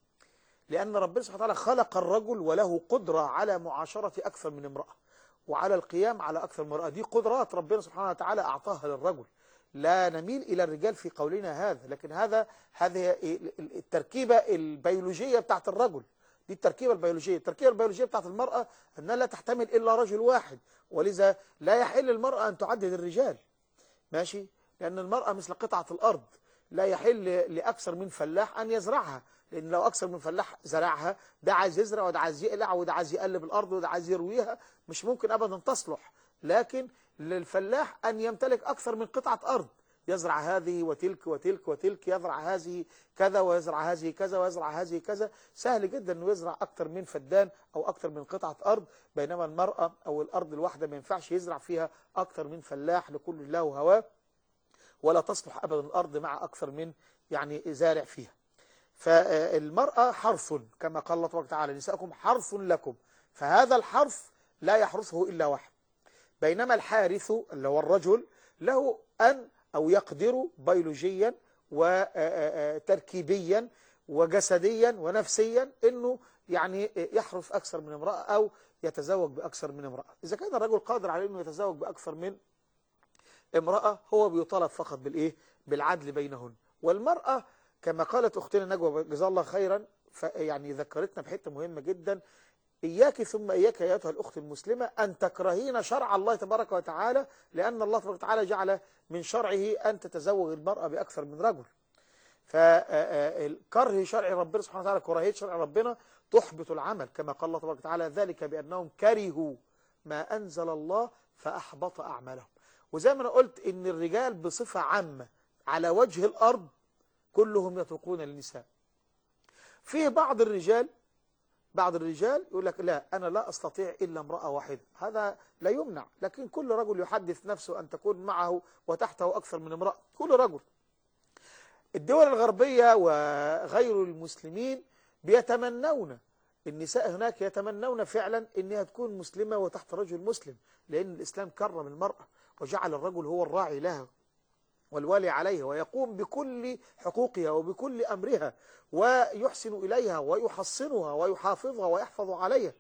لأن ربنا سبحانه وتعالى خلق الرجل وله قدرة على معاشرة أكثر من امرأة وعلى القيام على أكثر من امرأة دي قدرات ربنا سبحانه وتعالى أعطاها للرجل لا نميل إلى الرجال في قولنا هذا لكن هذا هذه التركيبة البيولوجية بتاعت الرجل دي التركيبة البيولوجية التركيبة البيولوجية بتاعت المرأة أنها لا تحتمل إلا رجل واحد ولذا لا يحل المرأة أن تعدد الرجال ماشي لأن المرأة مثل قطعة الأرض لا يحل لأكثر من فلاح أن يزرعها لأن لو أكثر من فلاح زرعها ده عايز يزرع وده عايز يقلع وده عايز يقلب الأرض وده عايز يرويها مش ممكن أبدا تصلح لكن للفلاح أن يمتلك أكثر من قطعة أرض يزرع هذه وتلك وتلك وتلك يزرع هذه كذا ويزرع هذه كذا ويزرع هذه كذا سهل جدا أنه يزرع أكثر من فدان أو أكثر من قطعة أرض بينما المرأة أو الأرض الواحدة ما ينفعش يزرع فيها أكثر من فلاح لكل له هواه ولا تصلح أبدا الأرض مع أكثر من يعني زارع فيها فالمرأة حرث كما قال الله تبارك وتعالى نساءكم حرث لكم فهذا الحرث لا يحرثه إلا واحد بينما الحارث اللي هو الرجل له أن أو يقدر بيولوجيا وتركيبيا وجسديا ونفسيا أنه يعني يحرث أكثر من امرأة أو يتزوج بأكثر من امرأة إذا كان الرجل قادر على أنه يتزوج بأكثر من امرأة هو بيطالب فقط بالإيه بالعدل بينهن والمرأة كما قالت أختنا نجوى جزاها الله خيرا يعني ذكرتنا بحتة مهمة جدا إياك ثم إياك يا أيتها الأخت المسلمة أن تكرهين شرع الله تبارك وتعالى لأن الله تبارك وتعالى جعل من شرعه أن تتزوج المرأة بأكثر من رجل فكره شرع ربنا سبحانه وتعالى كراهية شرع ربنا تحبط العمل كما قال الله تبارك وتعالى ذلك بأنهم كرهوا ما أنزل الله فأحبط أعمالهم وزي ما أنا قلت إن الرجال بصفة عامة على وجه الأرض كلهم يتركون للنساء فيه بعض الرجال بعض الرجال يقول لك لا أنا لا أستطيع إلا امرأة واحدة هذا لا يمنع لكن كل رجل يحدث نفسه أن تكون معه وتحته أكثر من امرأة كل رجل الدول الغربية وغير المسلمين بيتمنون النساء هناك يتمنون فعلا أنها تكون مسلمة وتحت رجل مسلم لأن الإسلام كرم المرأة وجعل الرجل هو الراعي لها والوالي عليها ويقوم بكل حقوقها وبكل أمرها ويحسن إليها ويحصنها ويحافظها ويحفظ عليها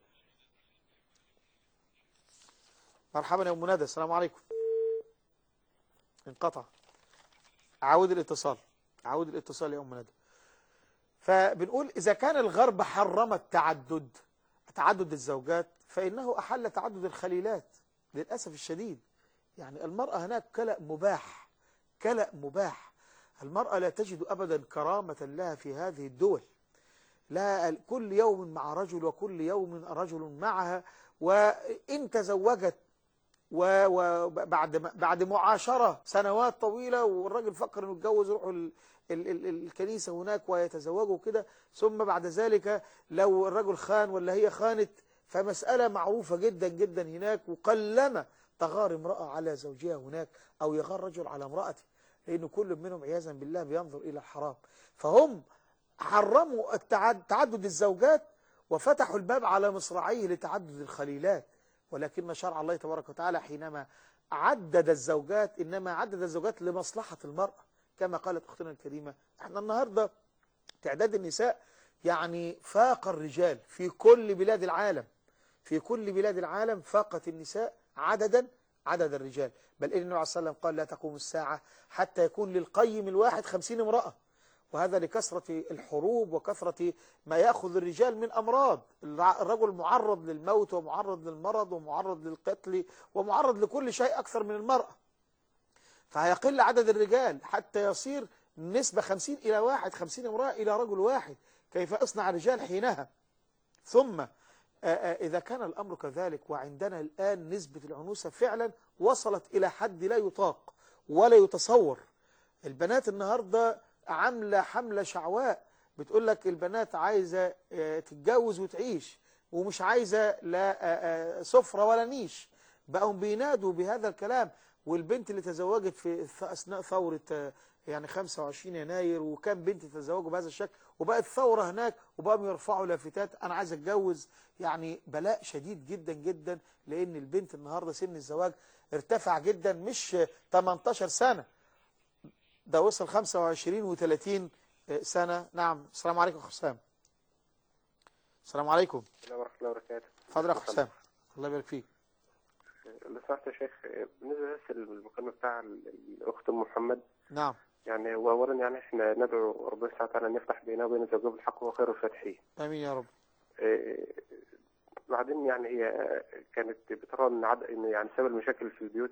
مرحبا يا أم ندى السلام عليكم انقطع عاود الاتصال عاود الاتصال يا أم ندى فبنقول إذا كان الغرب حرم التعدد تعدد الزوجات فإنه أحل تعدد الخليلات للأسف الشديد يعني المرأة هناك كلأ مباح كلأ مباح المرأة لا تجد أبدا كرامة لها في هذه الدول لا كل يوم مع رجل وكل يوم رجل معها وإن تزوجت وبعد بعد معاشرة سنوات طويلة والراجل فكر انه يتجوز يروحوا ال ال ال الكنيسة هناك ويتزوجوا كده ثم بعد ذلك لو الرجل خان ولا هي خانت فمسألة معروفة جدا جدا هناك وقلما تغار امرأة على زوجها هناك أو يغار رجل على امرأته لأن كل منهم عياذا بالله بينظر إلى الحرام فهم حرموا التعد تعدد الزوجات وفتحوا الباب على مصراعيه لتعدد الخليلات ولكن شرع الله تبارك وتعالى حينما عدد الزوجات إنما عدد الزوجات لمصلحة المرأة كما قالت أختنا الكريمة احنا النهاردة تعداد النساء يعني فاق الرجال في كل بلاد العالم في كل بلاد العالم فاقت النساء عددا عدد الرجال بل إن النبي عليه الصلاة والسلام قال لا تقوم الساعة حتى يكون للقيم الواحد خمسين امرأة وهذا لكثرة الحروب وكثرة ما يأخذ الرجال من أمراض الرجل معرض للموت ومعرض للمرض ومعرض للقتل ومعرض لكل شيء أكثر من المرأة فهيقل عدد الرجال حتى يصير نسبة خمسين إلى واحد خمسين امرأة إلى رجل واحد كيف أصنع الرجال حينها ثم إذا كان الأمر كذلك وعندنا الآن نسبة العنوسة فعلا وصلت إلى حد لا يطاق ولا يتصور البنات النهاردة عاملة حملة شعواء بتقول لك البنات عايزة تتجوز وتعيش ومش عايزة لا سفرة ولا نيش بقوا بينادوا بهذا الكلام والبنت اللي تزوجت في أثناء ثورة يعني 25 يناير وكان بنت تتزوجوا بهذا الشكل وبقت ثورة هناك وبقوا يرفعوا لافتات أنا عايز أتجوز يعني بلاء شديد جدا جدا لأن البنت النهاردة سن الزواج ارتفع جدا مش 18 سنة ده وصل 25 و30 سنة نعم السلام عليكم أخ حسام السلام عليكم السلام ورحمة الله وبركاته اتفضل يا أخ حسام الله يبارك فيك لو سمحت يا شيخ بالنسبة بس للمكالمة بتاع الأخت أم محمد نعم يعني وأولا يعني إحنا ندعو ربنا سبحانه وتعالى أن يفتح بيننا وبين الزوجين بالحق وخير الفاتحين. آمين يا رب. إيه بعدين يعني هي كانت بترى إن عد... إن يعني سبب المشاكل في البيوت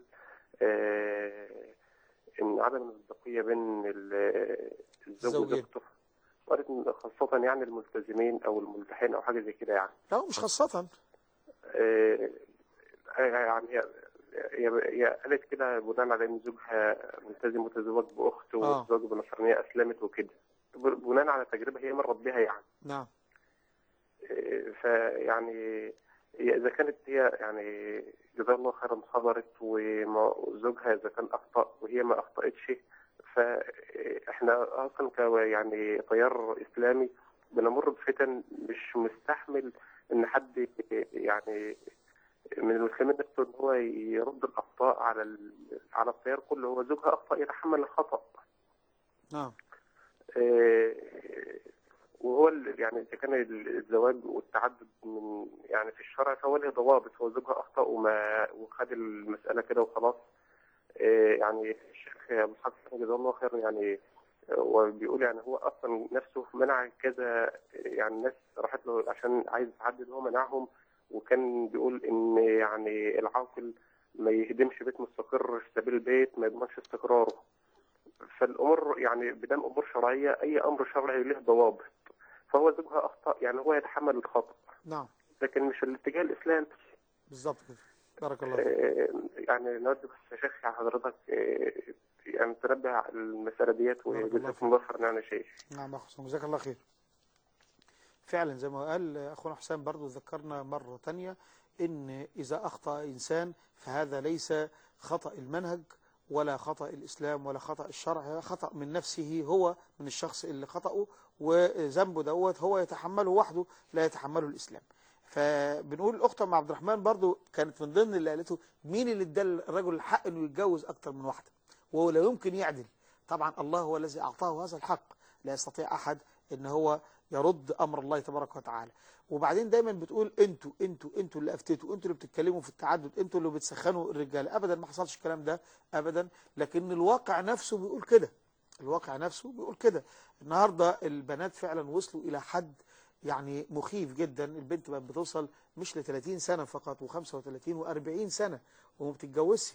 إيه إن عدم المصداقية بين الزوج وزوجته. وقالت خاصة يعني الملتزمين أو الملتحين أو حاجة زي كده يعني. لا مش خاصة. إيه يعني هي هي هي قالت كده بناء على ان زوجها ملتزم متزوج باخت ومتزوج بنصرانيه اسلمت وكده بناء على تجربه هي مرت بها يعني نعم فيعني هي اذا كانت هي يعني جزاها الله خيرا صبرت وزوجها اذا كان اخطا وهي ما اخطاتش فاحنا اصلا ك يعني تيار اسلامي بنمر بفتن مش مستحمل ان حد يعني من المسلمين نفسه ان هو يرد الاخطاء على ال... على التيار كله هو زوجها اخطا يتحمل الخطا. نعم. إيه وهو ال... يعني اذا كان الزواج والتعدد من يعني في الشرع فهو له ضوابط هو زوجها اخطا وما وخد المساله كده وخلاص. إيه يعني الشيخ ابو اسحاق جزاه الله خيرا يعني وبيقول يعني هو اصلا نفسه منع كذا يعني الناس راحت له عشان عايز يتعدد هو منعهم وكان بيقول ان يعني العاقل ما يهدمش بيت مستقر في سبيل البيت ما يضمنش استقراره فالامور يعني بدام امور شرعيه اي امر شرعي له ضوابط فهو زوجها اخطا يعني هو يتحمل الخطا نعم لكن مش الاتجاه الاسلامي بالظبط كده بارك الله فيك يعني نود بس يا شيخ حضرتك يعني تنبه على المساله ديت وجزاكم الله خيرا يعني شيخ نعم اخ جزاك الله خير فعلا زي ما قال أخونا حسام برضو ذكرنا مرة تانية إن إذا أخطأ إنسان فهذا ليس خطأ المنهج ولا خطأ الإسلام ولا خطأ الشرع خطأ من نفسه هو من الشخص اللي خطأه وذنبه دوت هو يتحمله وحده لا يتحمله الإسلام فبنقول الأخت أم عبد الرحمن برضو كانت من ضمن اللي قالته مين اللي ادى الرجل الحق انه يتجوز اكتر من واحده وهو لا يمكن يعدل طبعا الله هو الذي اعطاه هذا الحق لا يستطيع احد ان هو يرد امر الله تبارك وتعالى وبعدين دايما بتقول انتوا انتوا انتوا اللي افتيتوا انتوا اللي بتتكلموا في التعدد انتوا اللي بتسخنوا الرجال ابدا ما حصلش الكلام ده ابدا لكن الواقع نفسه بيقول كده الواقع نفسه بيقول كده النهارده البنات فعلا وصلوا الى حد يعني مخيف جدا البنت بقت بتوصل مش ل 30 سنه فقط و35 و40 سنه وما بتتجوزش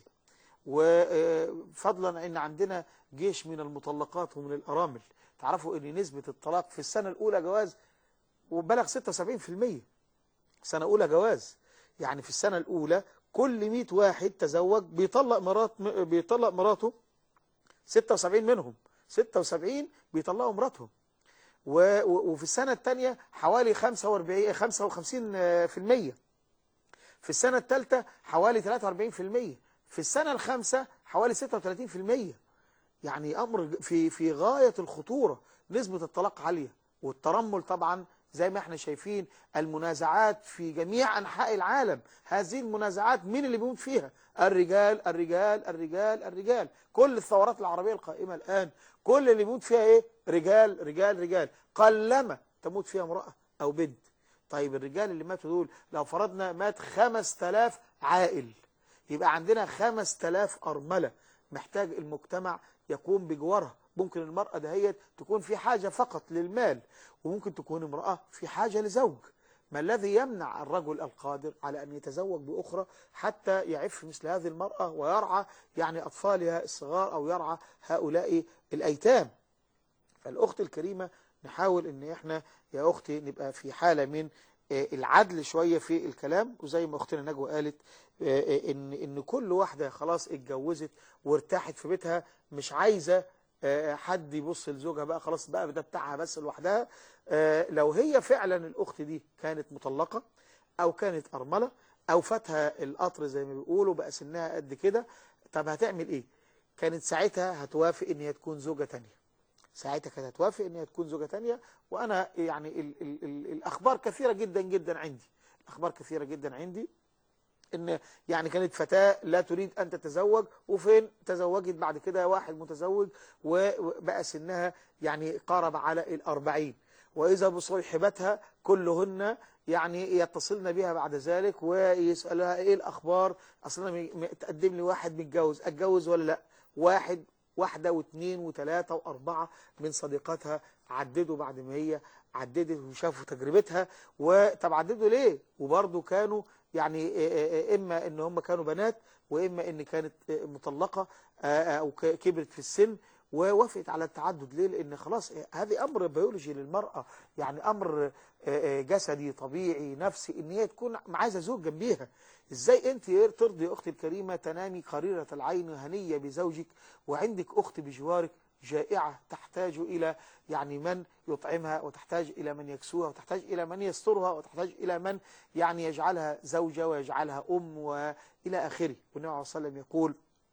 وفضلا ان عندنا جيش من المطلقات ومن الارامل تعرفوا ان نسبه الطلاق في السنه الاولى جواز وبلغ 76% سنه اولى جواز يعني في السنه الاولى كل 100 واحد تزوج بيطلق مرات بيطلق مراته 76 منهم 76 بيطلقوا مراتهم و- و- وفي السنة الثانية حوالي 45 55 في المية في السنة الثالثة حوالي 43 في المية في السنة الخامسة حوالي 36 في المية يعني أمر في في غاية الخطورة نسبة الطلاق عالية والترمل طبعا زي ما احنا شايفين المنازعات في جميع أنحاء العالم هذه المنازعات مين اللي بيموت فيها الرجال الرجال الرجال الرجال كل الثورات العربية القائمة الآن كل اللي بيموت فيها ايه رجال رجال رجال قلما تموت فيها امرأة أو بنت طيب الرجال اللي ماتوا دول لو فرضنا مات 5000 عائل يبقى عندنا 5000 أرملة محتاج المجتمع يقوم بجوارها ممكن المرأة دهيت تكون في حاجة فقط للمال وممكن تكون امرأة في حاجة لزوج ما الذي يمنع الرجل القادر على أن يتزوج بأخرى حتى يعف مثل هذه المرأة ويرعى يعني أطفالها الصغار أو يرعى هؤلاء الأيتام فالأخت الكريمة نحاول أن إحنا يا أختي نبقى في حالة من آه، العدل شوية في الكلام وزي ما أختنا نجوى قالت آه، آه، إن إن كل واحدة خلاص اتجوزت وارتاحت في بيتها مش عايزة آه، حد يبص لزوجها بقى خلاص بقى ده بتاعها بس لوحدها آه، لو هي فعلا الأخت دي كانت مطلقة أو كانت أرملة أو فاتها القطر زي ما بيقولوا بقى سنها قد كده طب هتعمل إيه؟ كانت ساعتها هتوافق إن هي تكون زوجة تانية ساعتها كانت هتوافق ان هي تكون زوجة تانية وانا يعني ال ال ال الاخبار كثيرة جدا جدا عندي الاخبار كثيرة جدا عندي ان يعني كانت فتاة لا تريد ان تتزوج وفين تزوجت بعد كده واحد متزوج وبقى سنها يعني قارب على الاربعين واذا بصيحبتها كلهن يعني يتصلن بها بعد ذلك ويسألها ايه الاخبار اصلا م- م- تقدم لي واحد متجوز اتجوز ولا لا واحد واحدة واثنين وثلاثة وأربعة من صديقاتها عددوا بعد ما هي عددت وشافوا تجربتها وطب عددوا ليه وبرضه كانوا يعني آه، آه، آه، إما إن هم كانوا بنات وإما إن كانت آه، مطلقة آه، آه، أو ك- كبرت في السن ووافقت على التعدد ليه لأن خلاص آه، هذه أمر بيولوجي للمرأة يعني أمر آه، آه، جسدي طبيعي نفسي إن هي تكون عايزة زوج جنبيها ازاي انت ترضي يا اختي الكريمه تنامي قريره العين هنيه بزوجك وعندك اخت بجوارك جائعه تحتاج الى يعني من يطعمها وتحتاج الى من يكسوها وتحتاج الى من يسترها وتحتاج الى من يعني يجعلها زوجه ويجعلها ام والى اخره والنبي صلى الله عليه وسلم يقول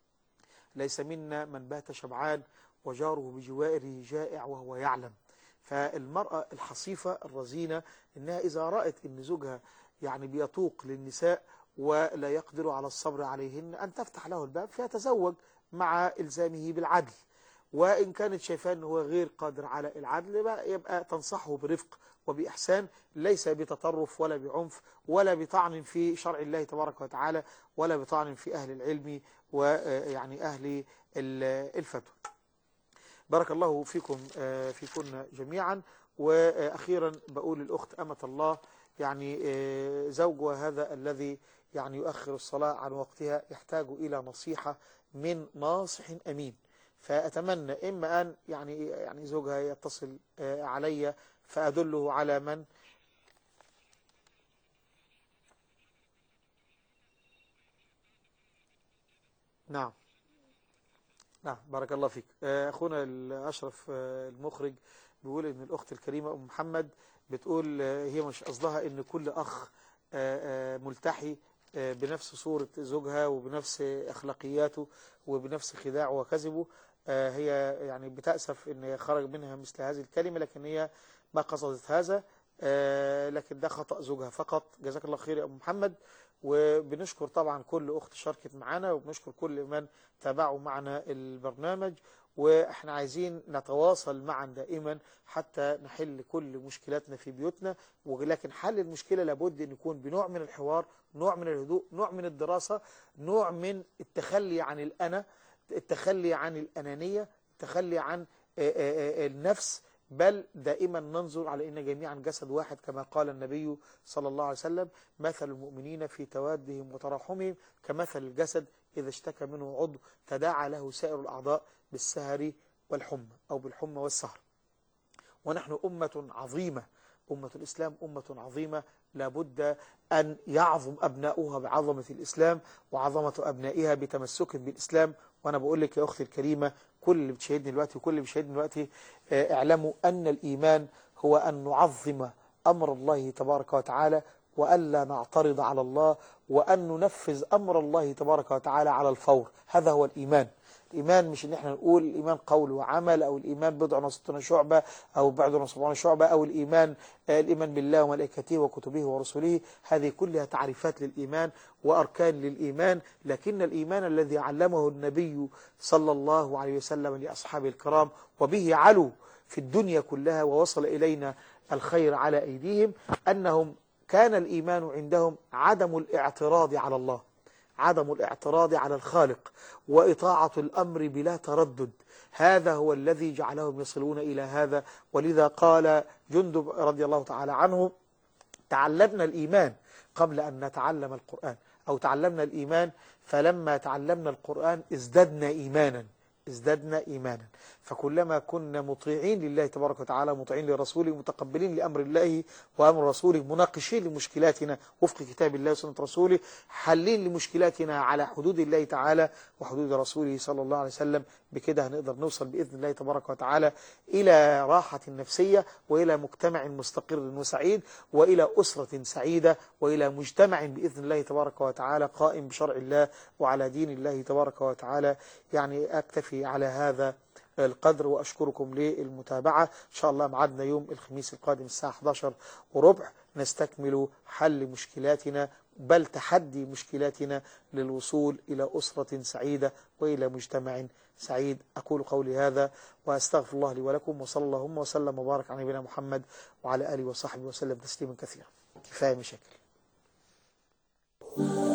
ليس منا من بات شبعان وجاره بجواره جائع وهو يعلم فالمرأة الحصيفة الرزينة إنها إذا رأت إن زوجها يعني بيطوق للنساء ولا يقدر على الصبر عليهن أن تفتح له الباب فيتزوج مع إلزامه بالعدل وإن كانت شايفاه أنه هو غير قادر على العدل يبقى, يبقى تنصحه برفق وبإحسان ليس بتطرف ولا بعنف ولا بطعن في شرع الله تبارك وتعالى ولا بطعن في أهل العلم ويعني أهل ال- الفتوى بارك الله فيكم آه، فيكن جميعا وأخيرا بقول للأخت أمة الله يعني آه، زوجها هذا الذي يعني يؤخر الصلاة عن وقتها يحتاج إلى نصيحة من ناصح أمين فأتمنى إما أن يعني يعني زوجها يتصل آه، علي فأدله على من نعم نعم بارك الله فيك آه، أخونا الأشرف آه، المخرج بيقول إن الأخت الكريمة أم محمد بتقول آه، هي مش قصدها إن كل أخ آه، آه، ملتحي آه، بنفس صورة زوجها وبنفس أخلاقياته وبنفس خداعه وكذبه آه، هي يعني بتأسف إن خرج منها مثل هذه الكلمة لكن هي ما قصدت هذا آه، لكن ده خطأ زوجها فقط جزاك الله خير يا أم محمد وبنشكر طبعا كل أخت شاركت معنا وبنشكر كل من تابعوا معنا البرنامج واحنا عايزين نتواصل معا دائما حتى نحل كل مشكلاتنا في بيوتنا ولكن حل المشكلة لابد أن يكون بنوع من الحوار نوع من الهدوء نوع من الدراسة نوع من التخلي عن الأنا التخلي عن الأنانية التخلي عن آه، آه، آه، النفس بل دائما ننظر على ان جميعا جسد واحد كما قال النبي صلى الله عليه وسلم مثل المؤمنين في توادهم وتراحمهم كمثل الجسد إذا اشتكى منه عضو تداعى له سائر الأعضاء بالسهر والحمى أو بالحمى والسهر ونحن أمة عظيمة أمة الإسلام أمة عظيمة لابد أن يعظم أبناؤها بعظمة الإسلام وعظمة أبنائها بتمسك بالإسلام وأنا بقول لك يا أختي الكريمة كل اللي بتشاهدني دلوقتي وكل اللي بيشاهدني دلوقتي آه، اعلموا أن الإيمان هو أن نعظم أمر الله تبارك وتعالى وألا نعترض على الله وأن ننفذ أمر الله تبارك وتعالى على الفور هذا هو الإيمان الإيمان مش إن إحنا نقول الإيمان قول وعمل أو الإيمان بضع وستون شعبة أو بعد وسبعون شعبة أو الإيمان آه، الإيمان بالله وملائكته وكتبه ورسله هذه كلها تعريفات للإيمان وأركان للإيمان لكن الإيمان الذي علمه النبي صلى الله عليه وسلم لأصحابه الكرام وبه علوا في الدنيا كلها ووصل إلينا الخير على أيديهم أنهم كان الإيمان عندهم عدم الاعتراض على الله عدم الاعتراض على الخالق وإطاعة الأمر بلا تردد هذا هو الذي جعلهم يصلون إلى هذا ولذا قال جندب رضي الله تعالى عنه تعلمنا الإيمان قبل أن نتعلم القرآن أو تعلمنا الإيمان فلما تعلمنا القرآن ازددنا إيمانا ازددنا إيمانا فكلما كنا مطيعين لله تبارك وتعالى مطيعين لرسوله متقبلين لأمر الله وأمر رسوله مناقشين لمشكلاتنا وفق كتاب الله وسنة رسوله حلين لمشكلاتنا على حدود الله تعالى وحدود رسوله صلى الله عليه وسلم بكده هنقدر نوصل بإذن الله تبارك وتعالى إلى راحة نفسية وإلى مجتمع مستقر وسعيد وإلى أسرة سعيدة وإلى مجتمع بإذن الله تبارك وتعالى قائم بشرع الله وعلى دين الله تبارك وتعالى يعني أكتفي على هذا القدر وأشكركم للمتابعة إن شاء الله معدنا يوم الخميس القادم الساعة 11 وربع نستكمل حل مشكلاتنا بل تحدي مشكلاتنا للوصول إلى أسرة سعيدة وإلى مجتمع سعيد أقول قولي هذا وأستغفر الله لي ولكم وصلى اللهم وسلم وبارك على نبينا محمد وعلى آله وصحبه وسلم تسليما كثيرا كفاية مشاكل